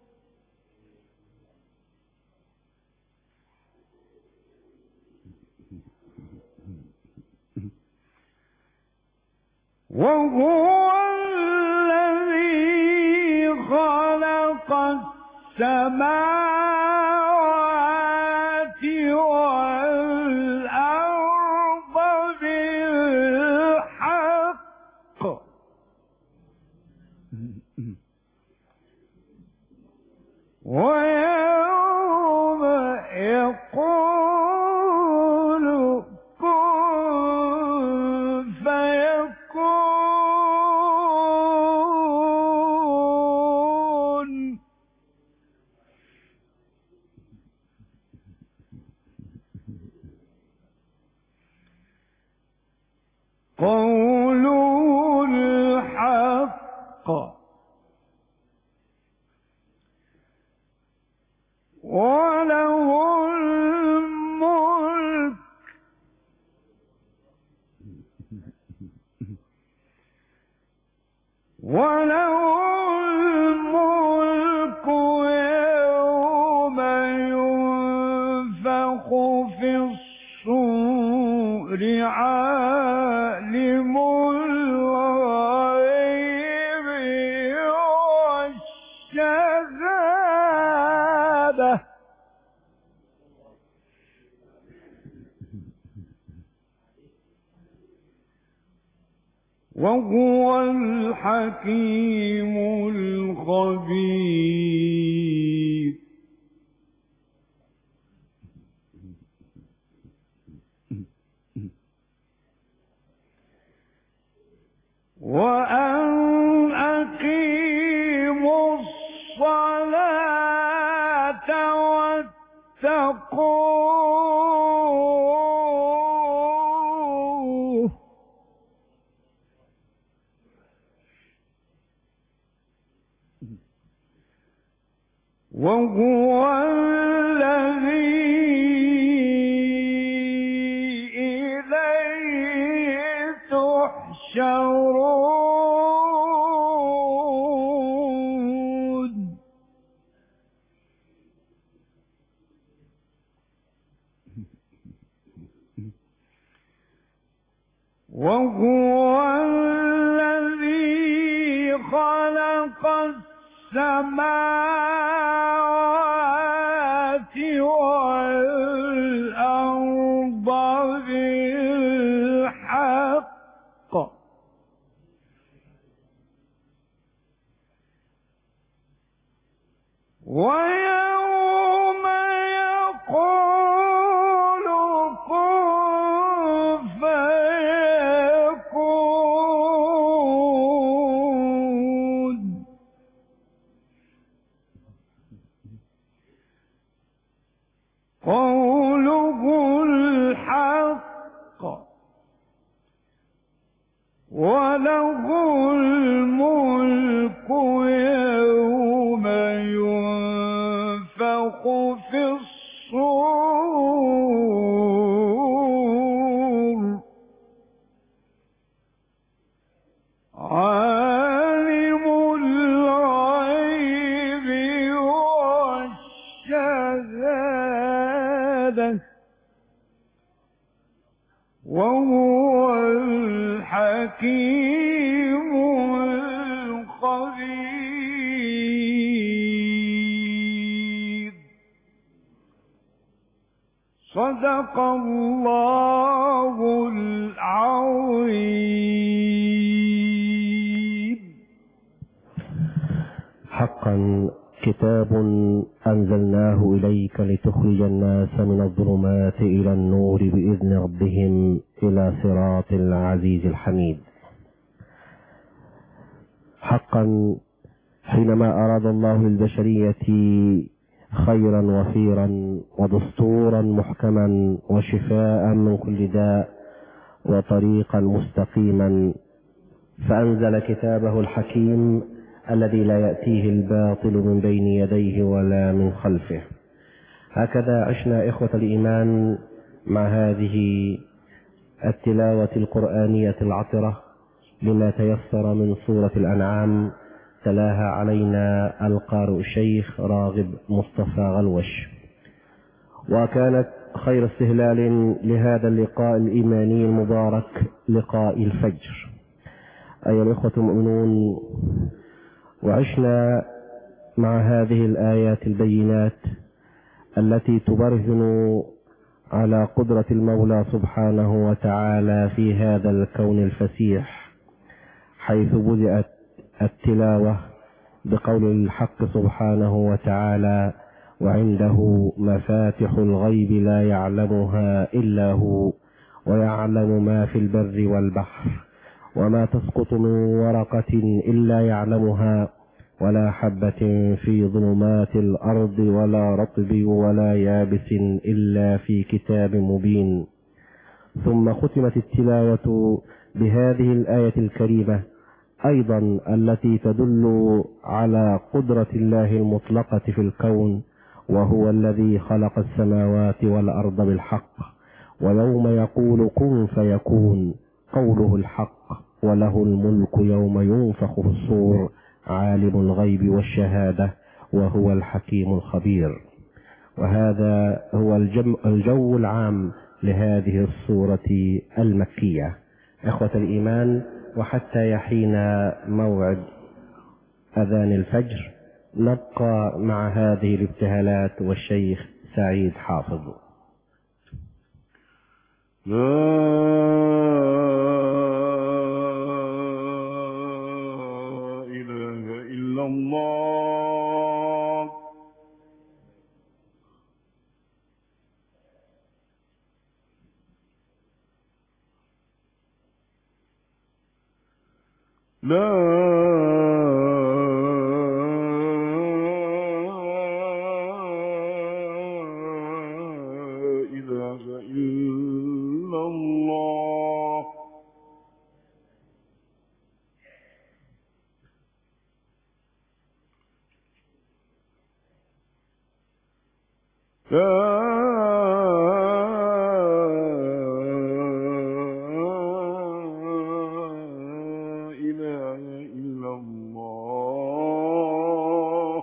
وهو الذي خلق السماوات والأرض بالحق ويوم يقول كن فيكون وله الملك وله الملك يوم ينفخ في الصور عالم الغيب والشهادة وهو الحكيم الخبير وأن أقيموا الصلاة واتقوه وهو الذي إليه تحشرون وهو الذي خلق السماوات والأرض بالحق ويوم يقول كن فيكون قوله الحق وله الملك يوم ينفخ في الصور عالم الغيب والشهادة وهو الحكيم الخبير صدق الله العظيم حقا كتاب أنزلناه إليك لتخرج الناس من الظلمات إلى النور بإذن ربهم إلى صراط العزيز الحميد حقا حينما أراد الله للبشرية خيرا وفيرا ودستورا محكما وشفاء من كل داء وطريقا مستقيما فأنزل كتابه الحكيم الذي لا يأتيه الباطل من بين يديه ولا من خلفه هكذا عشنا إخوة الإيمان مع هذه التلاوة القرآنية العطرة لما تيسر من سورة الأنعام تلاها علينا القارئ الشيخ راغب مصطفى غلوش وكانت خير استهلال لهذا اللقاء الإيماني المبارك لقاء الفجر أيها الإخوة المؤمنون وعشنا مع هذه الآيات البينات التي تبرهن على قدرة المولى سبحانه وتعالى في هذا الكون الفسيح حيث بدأت التلاوة بقول الحق سبحانه وتعالى وعنده مفاتح الغيب لا يعلمها إلا هو ويعلم ما في البر والبحر وما تسقط من ورقة إلا يعلمها ولا حبة في ظلمات الأرض ولا رطب ولا يابس إلا في كتاب مبين ثم ختمت التلاوة بهذه الآية الكريمة أيضا التي تدل على قدرة الله المطلقة في الكون وهو الذي خلق السماوات والأرض بالحق ويوم يقول كن فيكون قوله الحق وله الملك يوم ينفخ في الصور عالم الغيب والشهادة وهو الحكيم الخبير وهذا هو الجم الجو العام لهذه الصورة المكية إخوة الإيمان وحتى يحين موعد أذان الفجر نبقى مع هذه الابتهالات والشيخ سعيد حافظ لا إله إلا الله لا إله إلا الله لا إله إلا الله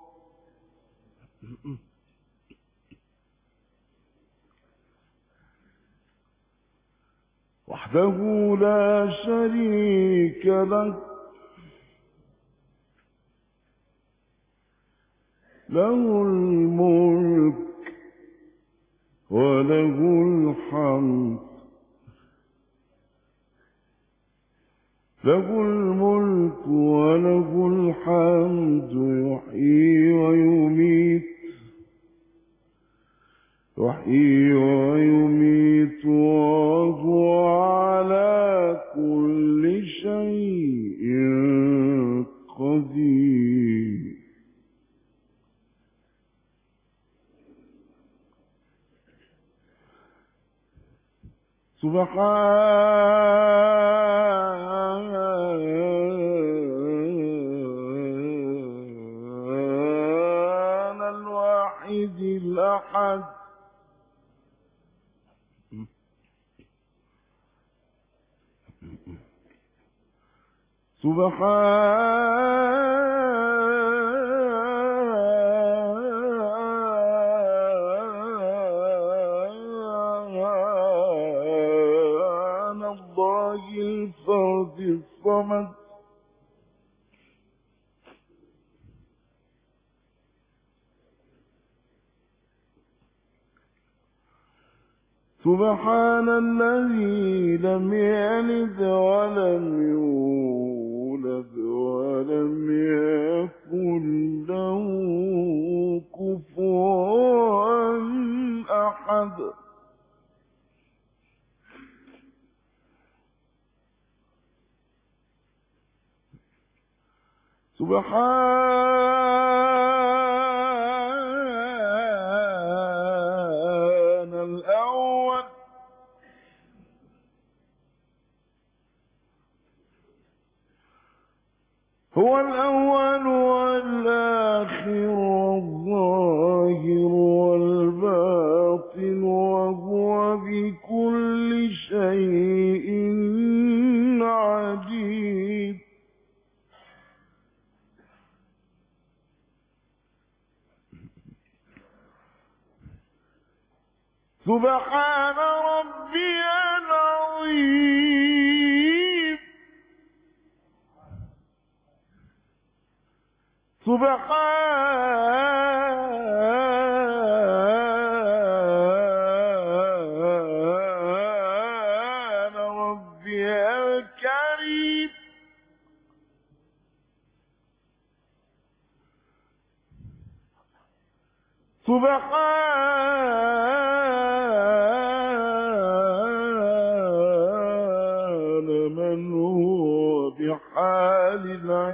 وحده لا شريك له له الملك وله الحمد له الملك وله الحمد يحيي ويميت يحيي ويميت وهو على كل شيء قدير سبحان الواحد الأحد سبحان الله الفرد الصمد سبحان الذي لم يلد ولم يولد ولم يكن له كفوا أحد سبحان الأول هو الأول والآخر والظاهر والباطن وهو بكل شيء عليم سبحان ربي العظيم سبحان ربي الكريم سبحان من هو بحال العلم